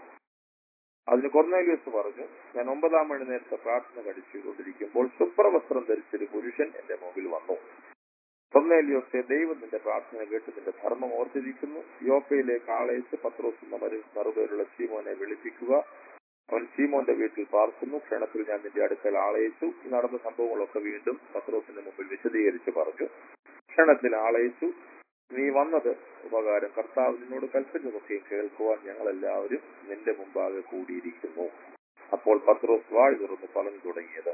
[SPEAKER 1] അതിന് കൊർന്നേലിയസ് പറഞ്ഞു ഞാൻ ഒമ്പതാം മണി നേരത്തെ പ്രാർത്ഥന കഴിച്ചുകൊണ്ടിരിക്കുമ്പോൾ ശുഭ്രവസ്ത്രം ധരിച്ചൊരു പുരുഷൻ എന്റെ മുമ്പിൽ വന്നു കൊർന്നേലിയോസെ ദൈവം നിന്റെ പ്രാർത്ഥന കേട്ട് നിന്റെ ധർമ്മം ഓർത്തിരിക്കുന്നു യോപ്പയിലേക്ക് ആളയച്ച് പത്രോസ് എന്ന മരു മറുപേരുള്ള ശീമോനെ വിളിപ്പിക്കുക അവൻ ശീമോന്റെ വീട്ടിൽ പാർക്കുന്നു ക്ഷണത്തിൽ ഞാൻ നിന്റെ അടുക്കൽ ആളയച്ചു ഈ നടന്ന സംഭവങ്ങളൊക്കെ വീണ്ടും പത്രോസിന്റെ മുമ്പിൽ വിശദീകരിച്ച് പറഞ്ഞു ക്ഷണത്തിൽ ആളയച്ചു നീ വന്നത് ഉപകാരം കർത്താവ് നിന്നോട് കൽപ്പിച്ചതൊക്കെയും കേൾക്കുവാൻ ഞങ്ങൾ എല്ലാവരും നിന്റെ മുമ്പാകെ കൂടിയിരിക്കുന്നു അപ്പോൾ പത്രോസ് വാഴ് തുറന്ന് പറഞ്ഞു തുടങ്ങിയത്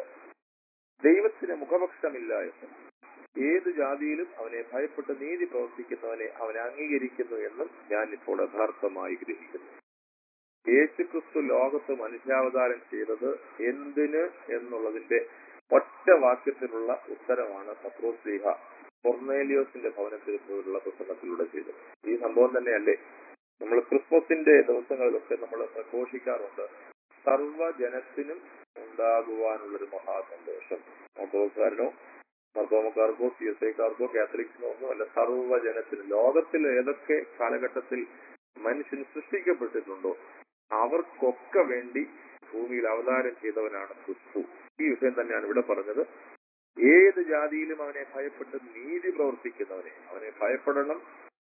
[SPEAKER 1] ദൈവത്തിന് മുഖപക്ഷമില്ല എന്നും ഏത് ജാതിയിലും അവനെ ഭയപ്പെട്ട് നീതി പ്രവർത്തിക്കുന്നവനെ അവനെ അംഗീകരിക്കുന്നു എന്നും ഞാൻ ഇപ്പോൾ യഥാർത്ഥമായി ഗ്രഹിക്കുന്നു യേശുക്രിസ്തു ലോകത്ത് മനുഷ്യാവതാരം ചെയ്തത് എന്തിന് എന്നുള്ളതിന്റെ ഒറ്റ വാക്യത്തിലുള്ള ഉത്തരമാണ് പത്രോസ് ലീഹ കൊർന്നേലിയോസിന്റെ ഭവനത്തിൽ പോലുള്ള പുസ്തകത്തിലൂടെ ചെയ്തത് ഈ സംഭവം തന്നെയല്ലേ നമ്മൾ ക്രിസ്മസിന്റെ ദിവസങ്ങളിലൊക്കെ നമ്മൾ പ്രഘോഷിക്കാറുണ്ട് സർവ്വജനത്തിനും ഉണ്ടാകുവാനുള്ളൊരു മഹാസന്തോഷം ഓട്ടോക്കാരനോ മർദ്ദോമക്കാർക്കോ സി എസ് ഐക്കാർക്കോ കാത്തലിക്സിനോ ഒന്നും അല്ല സർവ്വജനത്തിനും ലോകത്തിൽ ഏതൊക്കെ കാലഘട്ടത്തിൽ മനുഷ്യൻ സൃഷ്ടിക്കപ്പെട്ടിട്ടുണ്ടോ അവർക്കൊക്കെ വേണ്ടി ഭൂമിയിൽ അവതാരം ചെയ്തവനാണ് ക്രിസ്തു ഈ വിഷയം തന്നെയാണ് ഇവിടെ പറഞ്ഞത് ഏത് ജാതിയിലും അവനെ ഭയപ്പെട്ട് നീതി പ്രവർത്തിക്കുന്നവനെ അവനെ ഭയപ്പെടണം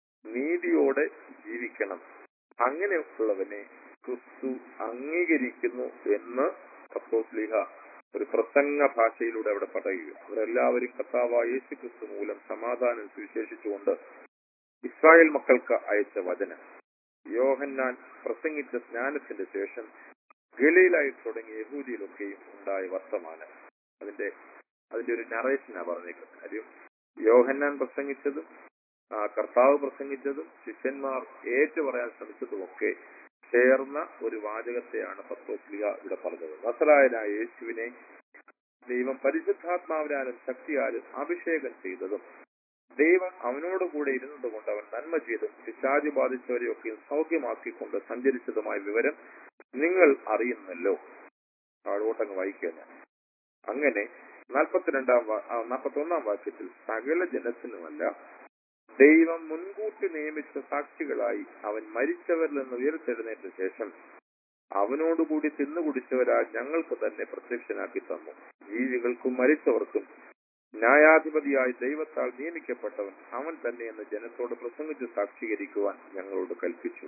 [SPEAKER 1] നീതിയോടെ ജീവിക്കണം അങ്ങനെയുള്ളവനെ ക്രിസ്തു അംഗീകരിക്കുന്നു എന്ന് പത്രോസ്ലിഹ ഒരു പ്രസംഗ ഭാഷയിലൂടെ അവിടെ പറയുക അവരെല്ലാവരും കർത്താവായ യേശു ക്രിസ്തു മൂലം സമാധാനം സുവിശേഷിച്ചുകൊണ്ട് ഇസ്രായേൽ മക്കൾക്ക് അയച്ച വചനം യോഹന്നാൻ പ്രസംഗിച്ച സ്നാനത്തിന്റെ ശേഷം ഗലയിലായി തുടങ്ങിയ യഹൂദിയിലൊക്കെയും ഉണ്ടായ വർത്തമാനം അതിന്റെ അതിന്റെ ഒരു നറേഷനാ പറഞ്ഞേക്കുന്നത് കാര്യം യോഹന്നാൻ പ്രസംഗിച്ചതും ആ, കർത്താവ് പ്രസംഗിച്ചതും ശിഷ്യന്മാർ ഏറ്റു പറയാൻ ശ്രമിച്ചതും ഒക്കെ ചേർന്ന ഒരു വാചകത്തെയാണ് പത്രോസ്ലിക ഇവിടെ പറഞ്ഞത് നസറായനായ യേശുവിനെ ദൈവം പരിശുദ്ധാത്മാവിനാലും ശക്തിയാലും അഭിഷേകം ചെയ്തതും ദൈവം അവനോട് കൂടെ ഇരുന്നത് കൊണ്ട് അവൻ നന്മ ചെയ്തും പിശാചി ബാധിച്ചവരെയൊക്കെ സൗഖ്യമാക്കിക്കൊണ്ട് സഞ്ചരിച്ചതുമായ വിവരം നിങ്ങൾ അറിയുന്നല്ലോ താഴോട്ടങ്ങ് വായിക്കുക ഞാൻ അങ്ങനെ നാൽപ്പത്തിരണ്ടാം നാൽപ്പത്തി ഒന്നാം വാക്യത്തിൽ സകല ജനത്തിനുമല്ല ദൈവം മുൻകൂട്ടി നിയമിച്ച സാക്ഷികളായി അവൻ മരിച്ചവരിൽ നിന്ന് ഉയർത്തെഴുന്നേറ്റ ശേഷം അവനോടുകൂടി തിന്നുകുടിച്ചവരാ ഞങ്ങൾക്ക് തന്നെ പ്രത്യക്ഷനാക്കി തന്നു ജീവികൾക്കും മരിച്ചവർക്കും ന്യായാധിപതിയായി ദൈവത്താൽ നിയമിക്കപ്പെട്ടവൻ അവൻ തന്നെ എന്ന് ജനത്തോട് പ്രസംഗിച്ച് സാക്ഷീകരിക്കുവാൻ ഞങ്ങളോട് കൽപ്പിച്ചു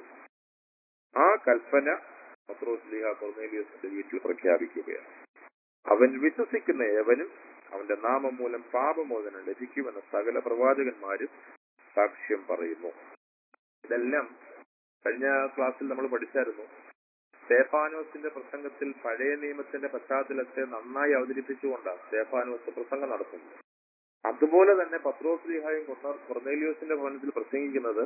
[SPEAKER 1] ആ കൽപ്പന പത്രോസ്ലിഹ കൊർന്നേലിയസിന്റെ വീട്ടിൽ പ്രഖ്യാപിക്കുകയാണ് അവൻ വിശ്വസിക്കുന്ന ഏവനും അവന്റെ നാമം മൂലം പാപമോചനം ലഭിക്കുമെന്ന് സകല പ്രവാചകന്മാരും സാക്ഷ്യം പറയുന്നു ഇതെല്ലാം കഴിഞ്ഞ ക്ലാസ്സിൽ നമ്മൾ പഠിച്ചായിരുന്നു സ്തേഫാനോസിന്റെ പ്രസംഗത്തിൽ പഴയ നിയമത്തിന്റെ പശ്ചാത്തലത്തെ നന്നായി അവതരിപ്പിച്ചുകൊണ്ടാണ് സ്തേഫാനോസ് പ്രസംഗം നടത്തുന്നത് അതുപോലെ തന്നെ പത്രോസ്ലിഹായും കൊർന്നേലിയോസിന്റെ ഭവനത്തിൽ പ്രസംഗിക്കുന്നത്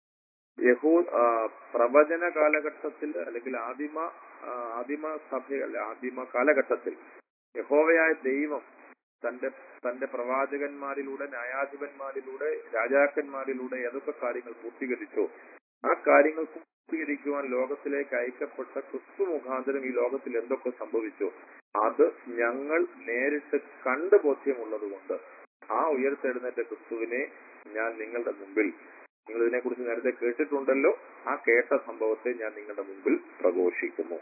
[SPEAKER 1] യഹൂ ആ, പ്രവചന കാലഘട്ടത്തിൽ അല്ലെങ്കിൽ ആദിമ ആ, ആദിമ സഭയല്ല ആദിമ കാലഘട്ടത്തിൽ യഹോവയായ ദൈവം തന്റെ തന്റെ പ്രവാചകന്മാരിലൂടെ ന്യായാധിപന്മാരിലൂടെ രാജാക്കന്മാരിലൂടെ ഏതൊക്കെ കാര്യങ്ങൾ പൂർത്തീകരിച്ചോ ആ കാര്യങ്ങൾ പൂർത്തീകരിക്കുവാൻ ലോകത്തിലേക്ക് അയക്കപ്പെട്ട ക്രിസ്തു മുഖാന്തരം ഈ ലോകത്തിൽ എന്തൊക്കെ സംഭവിച്ചോ അത് ഞങ്ങൾ നേരിട്ട് കണ്ട് ബോധ്യമുള്ളത് കൊണ്ട് ആ ഉയർത്തെഴുന്നേറ്റ ക്രിസ്തുവിനെ ഞാൻ നിങ്ങളുടെ മുമ്പിൽ നിങ്ങൾ ഇതിനെക്കുറിച്ച് നേരത്തെ കേട്ടിട്ടുണ്ടല്ലോ ആ കേട്ട സംഭവത്തെ ഞാൻ നിങ്ങളുടെ മുമ്പിൽ പ്രഘോഷിക്കുന്നു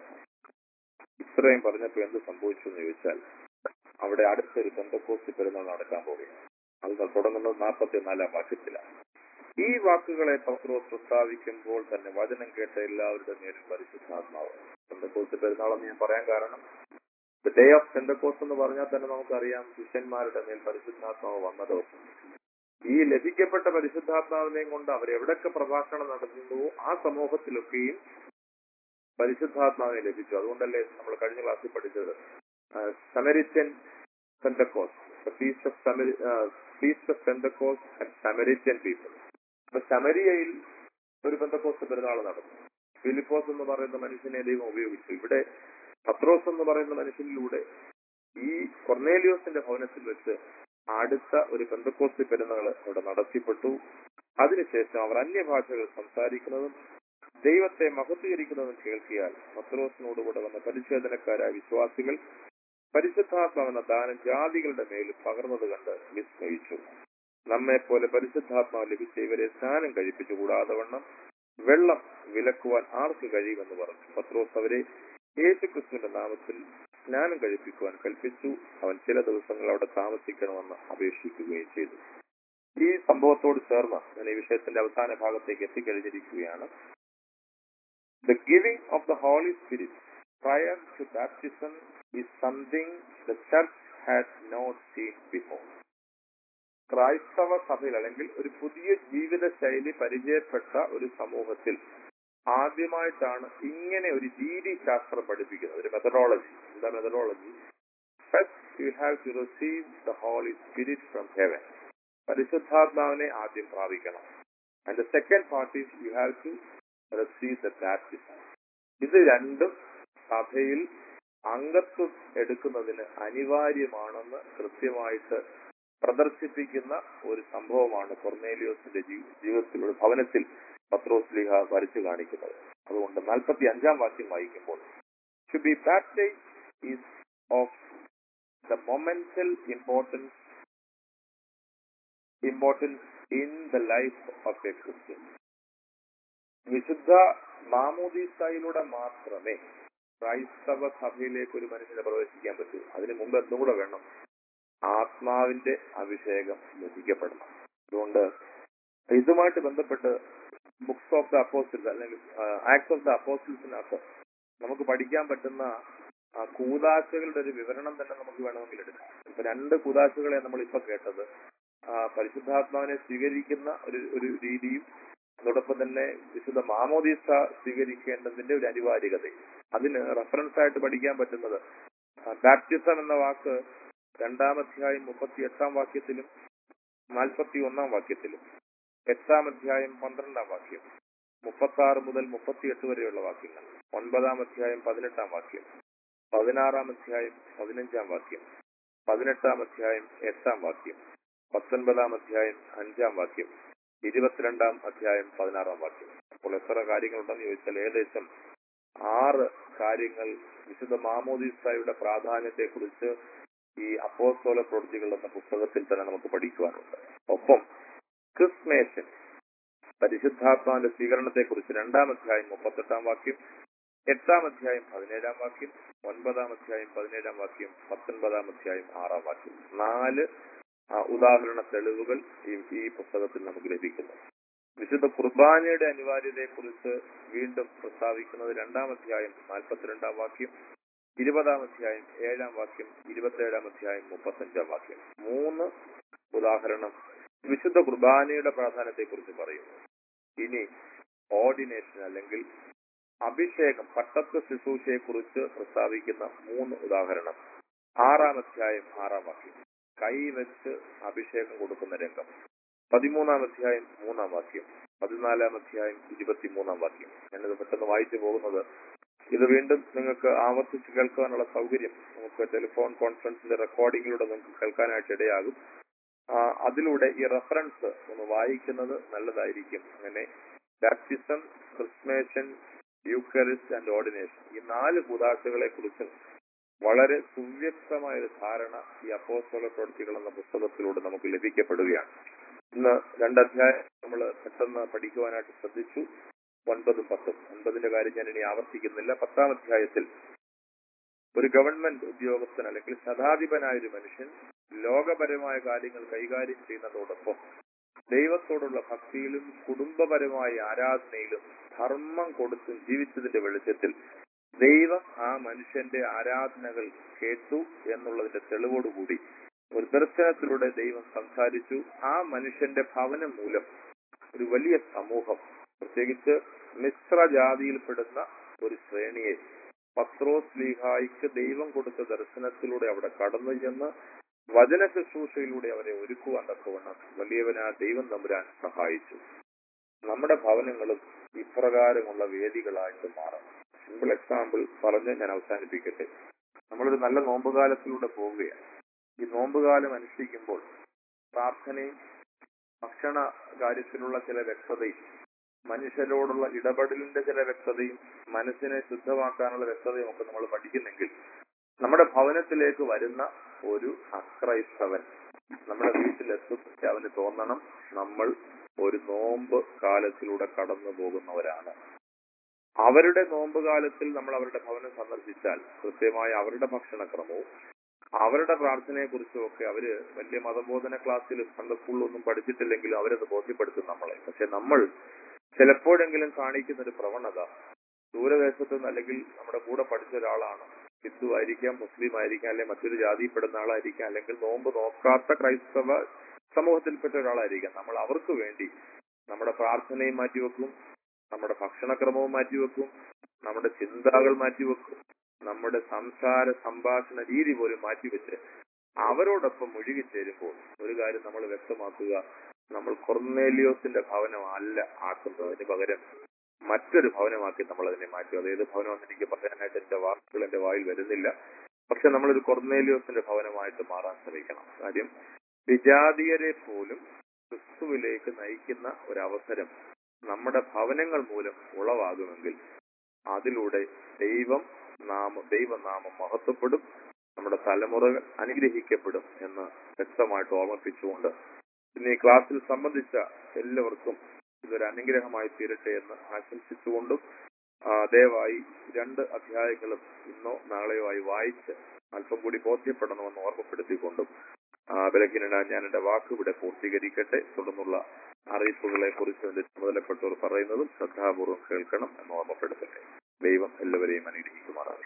[SPEAKER 1] ഇത്രയും പറഞ്ഞപ്പോ എന്ത് സംഭവിച്ചു എന്ന് ചോദിച്ചാൽ അവിടെ അടുത്തൊരു ബന്ധക്കോസ്റ്റ് പെരുന്നാൾ നടക്കാൻ പോവുകയാണ് അത് തുടങ്ങുന്നത് നാൽപ്പത്തി നാലാം വാക്യത്തിലാണ് ഈ വാക്കുകളെ പത്രോസ് പ്രസ്താവിക്കുമ്പോൾ തന്നെ വചനം കേട്ട എല്ലാവരുടെ മേലും പരിശുദ്ധാത്മാവ് പെന്തക്കോസ് പെരുന്നാളെന്ന് ഞാൻ പറയാൻ കാരണം ഡേ ഓഫ് പെന്തക്കോസ് എന്ന് പറഞ്ഞാൽ തന്നെ നമുക്കറിയാം ശിഷ്യന്മാരുടെ മേൽ പരിശുദ്ധാത്മാവ് വന്ന ദിവസം ഈ ലഭിക്കപ്പെട്ട പരിശുദ്ധാത്മാവിനെയും കൊണ്ട് അവർ എവിടൊക്കെ പ്രഭാഷണം നടത്തുന്നുവോ ആ സമൂഹത്തിലൊക്കെയും പരിശുദ്ധാത്മാവിനെ ലഭിച്ചു അതുകൊണ്ടല്ലേ നമ്മൾ കഴിഞ്ഞ ക്ലാസ്സിൽ പഠിച്ചത് Samaritan Pentecost feast of Samaria feast of Pentecost and Samaritan people അപ്പൊ ശമരിയയിൽ ഒരു പെന്തക്കോസ് പെരുന്നാൾ നടന്നു ഫിലിപ്പോസ് എന്ന് പറയുന്ന മനുഷ്യനെ ദൈവം ഉപയോഗിച്ചു ഇവിടെ പത്രോസ് എന്ന് പറയുന്ന മനുഷ്യനിലൂടെ ഈ കൊർണേലിയോസിന്റെ ഭവനത്തിൽ വെച്ച് അടുത്ത ഒരു പെന്തക്കോസ് പെരുന്നാൾ അവിടെ നടത്തിപ്പെട്ടു അതിനുശേഷം അവർ അന്യഭാഷകൾ സംസാരിക്കുന്നതും ദൈവത്തെ മഹത്വീകരിക്കുന്നതും കേൾക്കിയാൽ പത്രോസിനോടുകൂടെ വന്ന പരിശോധനക്കാരായ വിശ്വാസികൾ പരിശുദ്ധാത്മാവെന്ന ദാനം ജാതികളുടെ മേൽ പകർന്നത് കണ്ട് വിസ്മയിച്ചു നമ്മെ പോലെ പരിശുദ്ധാത്മാവ് ലഭിച്ച ഇവരെ സ്നാനം കഴിപ്പിച്ചു കൂടാതെ വണ്ണം വെള്ളം വിലക്കുവാൻ ആർക്ക് കഴിയുമെന്ന് പറഞ്ഞു പത്രോസ് അവരെ യേശുക്രിസ്തുവിന്റെ നാമത്തിൽ സ്നാനം കഴിപ്പിക്കുവാൻ കൽപ്പിച്ചു അവൻ ചില ദിവസങ്ങൾ അവിടെ താമസിക്കണമെന്ന് അപേക്ഷിക്കുകയും ചെയ്തു ഈ സംഭവത്തോട് ചേർന്ന് ഞാൻ ഈ വിഷയത്തിന്റെ അവസാന ഭാഗത്തേക്ക് എത്തിക്കഴിഞ്ഞിരിക്കുകയാണ് the giving of the holy spirit prayer to baptism is something the church has not seen before ക്രൈസ്തവ സഭയിൽ അല്ലെങ്കിൽ ഒരു പുതിയ ജീവിത ശൈലി പരിചയപ്പെട്ട ഒരു സമൂഹത്തിൽ ആദ്യമായിട്ടാണ് ഇങ്ങനെ ഒരു രീതി ശാസ്ത്രം പഠിപ്പിക്കുന്നത് ഒരു മെത്തഡോളജി എന്താ methodology first you have to receive the holy spirit from heaven പരിശുദ്ധാത്മാവിനെ ആദ്യം പ്രാപിക്കണം and the second part is you have to receive the baptism ഇത് രണ്ടും സഭയിൽ അംഗത്വം എടുക്കുന്നതിന് അനിവാര്യമാണെന്ന് കൃത്യമായിട്ട് പ്രദർശിപ്പിക്കുന്ന ഒരു സംഭവമാണ് കൊർണേലിയോസിന്റെ ജീവിതത്തിലുള്ള ഭവനത്തിൽ പത്രോസ്ലിഹ വരച്ചു കാണിക്കുന്നത് അതുകൊണ്ട് നാൽപ്പത്തി അഞ്ചാം വാക്യം വായിക്കുമ്പോൾ to be baptize is of the momental importance importance in the life of a Christian വിശുദ്ധ മാമോദീസായിലൂടെ മാത്രമേ ക്രൈസ്തവ സഭയിലേക്ക് ഒരു മനുഷ്യനെ പ്രവേശിക്കാൻ പറ്റൂ അതിനു മുമ്പ് എന്തുകൂടെ വേണം ആത്മാവിന്റെ അഭിഷേകം ലഭിക്കപ്പെടണം അതുകൊണ്ട് ഇതുമായിട്ട് ബന്ധപ്പെട്ട് ബുക്സ് ഓഫ് ദ അപ്പോസിൽസ് അല്ലെങ്കിൽ ആക്ട്സ് ഓഫ് ദ അപ്പോസിൽസിനകത്ത് നമുക്ക് പഠിക്കാൻ പറ്റുന്ന കൂതാശകളുടെ ഒരു വിവരണം തന്നെ നമുക്ക് വേണമെങ്കിൽ എടുക്കാം ഇപ്പൊ രണ്ട് കൂതാശകളെ നമ്മൾ ഇപ്പൊ കേട്ടത് പരിശുദ്ധാത്മാവിനെ സ്വീകരിക്കുന്ന ഒരു ഒരു രീതിയും അതോടൊപ്പം തന്നെ വിശുദ്ധ മാമോദീസ സ്വീകരിക്കേണ്ടതിന്റെ ഒരു അനിവാര്യതയും അതിന് റെഫറൻസ് ആയിട്ട് പഠിക്കാൻ പറ്റുന്നത് ബാപ്റ്റിസം എന്ന വാക്ക് രണ്ടാം അധ്യായം മുപ്പത്തി എട്ടാം വാക്യത്തിലും നാൽപ്പത്തി ഒന്നാം വാക്യത്തിലും എട്ടാം അധ്യായം പന്ത്രണ്ടാം വാക്യം മുപ്പത്തി ആറ് മുതൽ മുപ്പത്തിയെട്ട് വരെയുള്ള വാക്യങ്ങൾ ഒൻപതാം അധ്യായം പതിനെട്ടാം വാക്യം പതിനാറാം അധ്യായം പതിനഞ്ചാം വാക്യം പതിനെട്ടാം അധ്യായം എട്ടാം വാക്യം പത്തൊൻപതാം അധ്യായം അഞ്ചാം വാക്യം ഇരുപത്തിരണ്ടാം അധ്യായം പതിനാറാം വാക്യം അപ്പോൾ എത്ര കാര്യങ്ങളുണ്ടെന്ന് ചോദിച്ചാൽ ഏകദേശം ആറ് കാര്യങ്ങൾ വിശുദ്ധ മാമോദിസായുടെ പ്രാധാന്യത്തെക്കുറിച്ച് ഈ അപ്പോസ്തോല പ്രവൃത്തികൾ എന്ന പുസ്തകത്തിൽ തന്നെ നമുക്ക് പഠിക്കുവാനുണ്ട് ഒപ്പം ക്രിസ്മേഷൻ പരിശുദ്ധാത്മാവിന്റെ സ്വീകരണത്തെ കുറിച്ച് രണ്ടാം അധ്യായം മുപ്പത്തെട്ടാം വാക്യം എട്ടാം അധ്യായം പതിനേഴാം വാക്യം ഒൻപതാം അധ്യായം പതിനേഴാം വാക്യം പത്തൊൻപതാം അധ്യായം ആറാം വാക്യം നാല് ഉദാഹരണ തെളിവുകൾ ഈ ഈ പുസ്തകത്തിൽ നമുക്ക് ലഭിക്കുന്നു വിശുദ്ധ കുർബാനയുടെ അനിവാര്യതയെക്കുറിച്ച് വീണ്ടും പ്രസ്താവിക്കുന്നത് രണ്ടാം അധ്യായം നാൽപ്പത്തിരണ്ടാം വാക്യം ഇരുപതാം അധ്യായം ഏഴാം വാക്യം ഇരുപത്തേഴാം അധ്യായം മുപ്പത്തഞ്ചാം വാക്യം മൂന്ന് ഉദാഹരണം വിശുദ്ധ കുർബാനയുടെ പ്രാധാന്യത്തെക്കുറിച്ച് പറയുന്നു ഇനി ഓർഡിനേഷൻ അല്ലെങ്കിൽ അഭിഷേകം പട്ടത്വ ശുശ്രൂഷയെ കുറിച്ച് പ്രസ്താവിക്കുന്ന മൂന്ന് ഉദാഹരണം ആറാം അധ്യായം ആറാം വാക്യം കൈവച്ച് അഭിഷേകം കൊടുക്കുന്ന രംഗം പതിമൂന്നാം അധ്യായം മൂന്നാം വാക്യം പതിനാലാം അധ്യായം ഇരുപത്തിമൂന്നാം വാക്യം ഞാനിത് പെട്ടെന്ന് വായിച്ചു പോകുന്നത് ഇത് വീണ്ടും നിങ്ങൾക്ക് ആവർത്തിച്ച് കേൾക്കാനുള്ള സൗകര്യം നമുക്ക് ടെലിഫോൺ കോൺഫറൻസിന്റെ റെക്കോർഡിങ്ങിലൂടെ നിങ്ങൾക്ക് കേൾക്കാനായിട്ട് ഇടയാകും അതിലൂടെ ഈ റെഫറൻസ് ഒന്ന് വായിക്കുന്നത് നല്ലതായിരിക്കും അങ്ങനെ baptism chrismation eucharist and ordination ഈ നാല് കൂതാശകളെ കുറിച്ചും വളരെ സുവ്യക്തമായ ഒരു ധാരണ ഈ അപ്പോസ്തല പ്രവൃത്തികൾ എന്ന പുസ്തകത്തിലൂടെ നമുക്ക് ലഭിക്കപ്പെടുകയാണ് ഇന്ന് രണ്ടധ്യായം നമ്മൾ പെട്ടെന്ന് പഠിക്കുവാനായിട്ട് ശ്രദ്ധിച്ചു ഒൻപതും പത്തും ഒൻപതിന്റെ കാര്യം ഞാൻ ഇനി ആവർത്തിക്കുന്നില്ല പത്താം അധ്യായത്തിൽ ഒരു ഗവൺമെന്റ് ഉദ്യോഗസ്ഥൻ അല്ലെങ്കിൽ ശതാധിപനായ ഒരു മനുഷ്യൻ ലോകപരമായ കാര്യങ്ങൾ കൈകാര്യം ചെയ്യുന്നതോടൊപ്പം ദൈവത്തോടുള്ള ഭക്തിയിലും കുടുംബപരമായ ആരാധനയിലും ധർമ്മം കൊടുത്തും ജീവിച്ചതിന്റെ വെളിച്ചത്തിൽ ദൈവം ആ മനുഷ്യന്റെ ആരാധനകൾ കേട്ടു എന്നുള്ളതിന്റെ തെളിവോടുകൂടി ഒരു ദർശനത്തിലൂടെ ദൈവം സംസാരിച്ചു ആ മനുഷ്യന്റെ ഭവനം മൂലം ഒരു വലിയ സമൂഹം പ്രത്യേകിച്ച് മിശ്ര ജാതിയിൽപ്പെടുന്ന ഒരു ശ്രേണിയെ പത്രോസ് ലീഹായിക്ക് ദൈവം കൊടുത്ത ദർശനത്തിലൂടെ അവിടെ കടന്നു ചെന്ന് വചന ശുശ്രൂഷയിലൂടെ അവരെ ഒരുക്കുവാൻ തക്കവണ്ണം വലിയവനാ ദൈവം തമ്പുരാൻ സഹായിച്ചു നമ്മുടെ ഭവനങ്ങളും ഇപ്രകാരമുള്ള വേദികളായിട്ട് മാറണം സിമ്പിൾ എക്സാമ്പിൾ പറഞ്ഞ് ഞാൻ അവസാനിപ്പിക്കട്ടെ നമ്മളൊരു നല്ല നോമ്പുകാലത്തിലൂടെ പോവുകയാണ് ഈ നോമ്പുകാലം അനുഷ്ഠിക്കുമ്പോൾ പ്രാർത്ഥനയും ഭക്ഷണ കാര്യത്തിലുള്ള ചില വ്യക്തതയും മനുഷ്യരോടുള്ള ഇടപെടലിന്റെ ചില വ്യക്തതയും മനസ്സിനെ ശുദ്ധമാക്കാനുള്ള വ്യക്തതയും ഒക്കെ നമ്മൾ പഠിക്കുന്നെങ്കിൽ നമ്മുടെ ഭവനത്തിലേക്ക് വരുന്ന ഒരു അക്രൈസ്തവൻ നമ്മുടെ വീട്ടിലെത്തുമ്പോൾ അവന് തോന്നണം നമ്മൾ ഒരു നോമ്പ് കാലത്തിലൂടെ കടന്നു പോകുന്നവരാണ് അവരുടെ നോമ്പ് കാലത്തിൽ നമ്മൾ അവരുടെ ഭവനം സന്ദർശിച്ചാൽ കൃത്യമായ അവരുടെ ഭക്ഷണക്രമവും അവരുടെ പ്രാർത്ഥനയെ കുറിച്ചും ഒക്കെ അവര് വലിയ മതബോധന ക്ലാസ്സിലും സൺഡേ സ്കൂളിലൊന്നും പഠിച്ചിട്ടില്ലെങ്കിലും അവരത് ബോധ്യപ്പെടുത്തും നമ്മളെ പക്ഷെ നമ്മൾ ചിലപ്പോഴെങ്കിലും കാണിക്കുന്ന ഒരു പ്രവണത ദൂരദേശത്ത് നിന്ന് അല്ലെങ്കിൽ നമ്മുടെ കൂടെ പഠിച്ച ഒരാളാണ് ഹിന്ദു ആയിരിക്കാം മുസ്ലിം ആയിരിക്കാം അല്ലെങ്കിൽ മറ്റൊരു ജാതിയിൽപ്പെടുന്ന ആളായിരിക്കാം അല്ലെങ്കിൽ നോമ്പ് നോക്കാത്ത ക്രൈസ്തവ സമൂഹത്തിൽപ്പെട്ട ഒരാളായിരിക്കാം നമ്മൾ അവർക്ക് വേണ്ടി നമ്മുടെ പ്രാർത്ഥനയും മാറ്റിവെക്കും നമ്മുടെ ഭക്ഷണക്രമവും മാറ്റിവെക്കും നമ്മുടെ ചിന്തകൾ മാറ്റിവെക്കും നമ്മുടെ സംസാര സംഭാഷണ രീതി പോലും മാറ്റിവെച്ച് അവരോടൊപ്പം മുഴുകിച്ചേരുമ്പോൾ ഒരു കാര്യം നമ്മൾ വ്യക്തമാക്കുക നമ്മൾ കൊർന്നേലിയോസിന്റെ ഭവനം അല്ല ആക്കുന്നത് അതിന് പകരം മറ്റൊരു ഭവനമാക്കി നമ്മൾ അതിനെ മാറ്റും അതേത് ഭവനമെന്ന് എനിക്ക് പറയാനായിട്ട് എന്റെ വാക്കുകൾ എന്റെ വായിൽ വരുന്നില്ല പക്ഷെ നമ്മളൊരു കൊർന്നേലിയോസിന്റെ ഭവനമായിട്ട് മാറാൻ ശ്രമിക്കണം കാര്യം വിജാതീയരെ പോലും ക്രിസ്തുവിലേക്ക് നയിക്കുന്ന ഒരവസരം നമ്മുടെ ഭവനങ്ങൾ മൂലം ഉളവാകുമെങ്കിൽ അതിലൂടെ ദൈവം നാമം ദൈവനാമം മഹത്വപ്പെടും നമ്മുടെ തലമുറകൾ അനുഗ്രഹിക്കപ്പെടും എന്ന് വ്യക്തമായിട്ട് ഓർമ്മിപ്പിച്ചുകൊണ്ട് ഇന്ന് ഈ ക്ലാസ്സിൽ സംബന്ധിച്ച എല്ലാവർക്കും ഇതൊരു അനുഗ്രഹമായി തീരട്ടെ എന്ന് ആശംസിച്ചുകൊണ്ടും ആ, ദയവായി രണ്ട് അധ്യായങ്ങളും ഇന്നോ നാളെയോ ആയി വായിച്ച് അല്പം കൂടി ബോധ്യപ്പെടണമെന്ന് ഓർമ്മപ്പെടുത്തിക്കൊണ്ടും ആ, ബലഹീനനായ ഞാൻ എന്റെ വാക്കുവിടെ പൂർത്തീകരിക്കട്ടെ തുടർന്നുള്ള അറിയിപ്പുകളെ കുറിച്ച് എന്റെ ചുമതലപ്പെട്ടവർ പറയുന്നതും ശ്രദ്ധാപൂർവം കേൾക്കണം എന്ന് ഓർമ്മപ്പെടുത്തട്ടെ ദൈവം എല്ലാവരെയും അനുഗ്രഹിക്കുമാറാകട്ടെ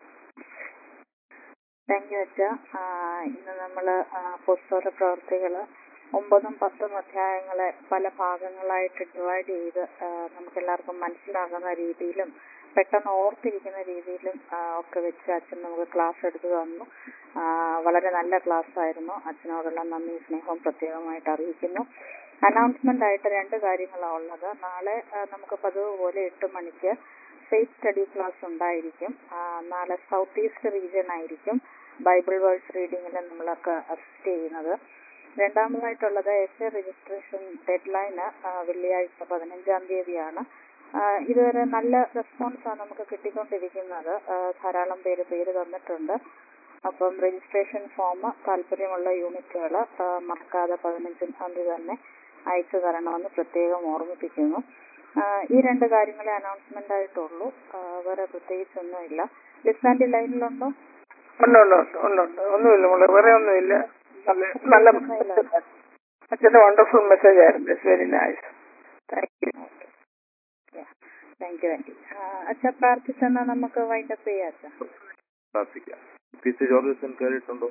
[SPEAKER 2] താങ്ക് യു അച്ഛ ആ, ഇന്ന് നമ്മൾ പുസ്തക പ്രവർത്തികള് ഒമ്പതും പത്തും അധ്യായങ്ങളെ പല ഭാഗങ്ങളായിട്ട് ഡിവൈഡ് ചെയ്ത് ആ, നമുക്കെല്ലാവർക്കും മനസ്സിലാകുന്ന രീതിയിലും പെട്ടെന്ന് ഓർത്തിരിക്കുന്ന രീതിയിലും ആ, ഒക്കെ വെച്ച് അച്ഛൻ നമുക്ക് ക്ലാസ് എടുത്തു തന്നു ആ, വളരെ നല്ല ക്ലാസ് ആയിരുന്നു അച്ഛനോടുള്ള നന്ദി സ്നേഹവും പ്രത്യേകമായിട്ട് അറിയിക്കുന്നു അനൗൺസ്മെന്റ് ആയിട്ട് രണ്ട് കാര്യങ്ങളാണ് ഉള്ളത് നാളെ ആ, നമുക്ക് പതിവ് പോലെ എട്ട് മണിക്ക് ഫെയ്ത്ത് സ്റ്റഡി ക്ലാസ് ഉണ്ടായിരിക്കും ആ, നാളെ സൗത്ത് ഈസ്റ്റ് റീജിയൻ ആയിരിക്കും ബൈബിൾ വേഴ്സ് റീഡിങ്ങിൽ നമ്മളൊക്കെ അസിസ്റ്റ് ചെയ്യുന്നത് രണ്ടാമതായിട്ടുള്ളത് S A registration deadline വെള്ളിയാഴ്ച പതിനഞ്ചാം തീയതിയാണ് ആ, ഇതുവരെ നല്ല റെസ്പോൺസാണ് നമുക്ക് കിട്ടിക്കൊണ്ടിരിക്കുന്നത് ആ, ധാരാളം പേര് പേര് തന്നിട്ടുണ്ട് അപ്പം രജിസ്ട്രേഷൻ ഫോം താല്പര്യമുള്ള യൂണിറ്റുകൾ മറക്കാതെ പതിനഞ്ചാം തീയതി തന്നെ അയച്ചു തരണമെന്ന് പ്രത്യേകം ഓർമ്മിപ്പിക്കുന്നു ആ, ഈ രണ്ട് കാര്യങ്ങളെ അനൗൺസ്മെന്റ് ആയിട്ടുള്ളൂ ആ, വേറെ പ്രത്യേകിച്ചൊന്നുമില്ല ലിസാൻഡി ലൈനിലുണ്ടോ
[SPEAKER 3] ഉണ്ട് ഉണ്ട് ഉണ്ട് ഉണ്ട് ഉണ്ട് ഒന്നുമില്ല മോളെ വേറെ ഒന്നുമില്ല നല്ല നല്ല അച്ഛന്റെ വണ്ടർഫുൾ മെസ്സേജ് ആയിരുന്നു it's very nice thank you
[SPEAKER 2] thank you aunty അച്ഛ പ്രാർത്ഥിച്ചെന്നാ നമുക്ക് വൈൻഡപ്പ് ചെയ്യാം അച്ഛ
[SPEAKER 1] പ്രാർത്ഥിക്കാം പി സി ജോർജൻ കയറിയിട്ടുണ്ടോ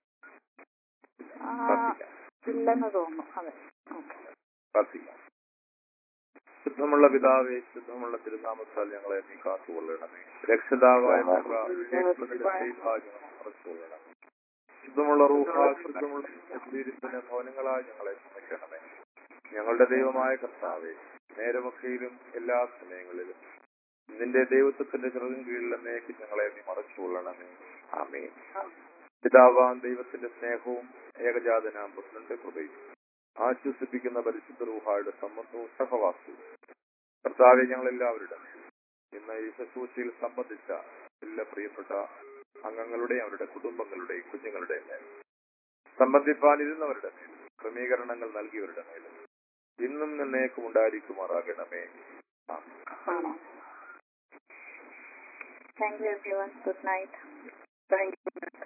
[SPEAKER 2] ആ,
[SPEAKER 1] പ്രാർത്ഥിക്കാം
[SPEAKER 2] ഇല്ലെന്ന് തോന്നുന്നു അതെ ഓക്കെ
[SPEAKER 1] പ്രാർത്ഥിക്കാം ശുദ്ധമുള്ള പിതാവേ ശുദ്ധമുള്ള തിരുനാമത്താൽ ഞങ്ങളെ നീ കാത്തുകൊള്ളണമേ രക്ഷിതാവായ നാഥ, വിവേകത്തിന്റെ ദൈവഭാഗ്യം നിറച്ചുകൊള്ളണമേ ശുദ്ധമുള്ള റൂഹ ശുദ്ധമുള്ള ശരീരത്തിന് ഭവനങ്ങളായി ഞങ്ങളെ ക്ഷമിക്കണമേ ഞങ്ങളുടെ ദൈവമായ കർത്താവേ നേരമൊക്കെയിലും എല്ലാ സമയങ്ങളിലും നിന്റെ ദൈവത്വത്തിന്റെ ചെറുതും കീഴിൽ എന്നേക്ക് ഞങ്ങളെ നീ മറച്ചുകൊള്ളണമേ ആമേ പിതാവാം ദൈവത്തിന്റെ സ്നേഹവും ഏകജാതനാം പുത്രന്റെ കൃപയും ആശ്വസിപ്പിക്കുന്ന പരിശുദ്ധ റൂഹായുടെ സംബന്ധവും സഹവാസവും കർത്താവെ ഞങ്ങൾ എല്ലാവരുടെ മേൽ ഇന്ന് ഈ ശുശ്രൂഷയിൽ സംബന്ധിച്ച എല്ലാ പ്രിയപ്പെട്ട അംഗങ്ങളുടെയും അവരുടെ കുടുംബങ്ങളുടെയും കുഞ്ഞുങ്ങളുടെയും മേൽ സംബന്ധിപ്പാനിരുന്നവരുടെ മേൽ ക്രമീകരണങ്ങൾ നൽകിയവരുടെ മേൽ ഇന്നും നിന്നേക്കും ഉണ്ടായിരിക്കുമാറാകണമേ ആമേൻ.
[SPEAKER 2] ആണോ thank you everyone good night
[SPEAKER 3] thank U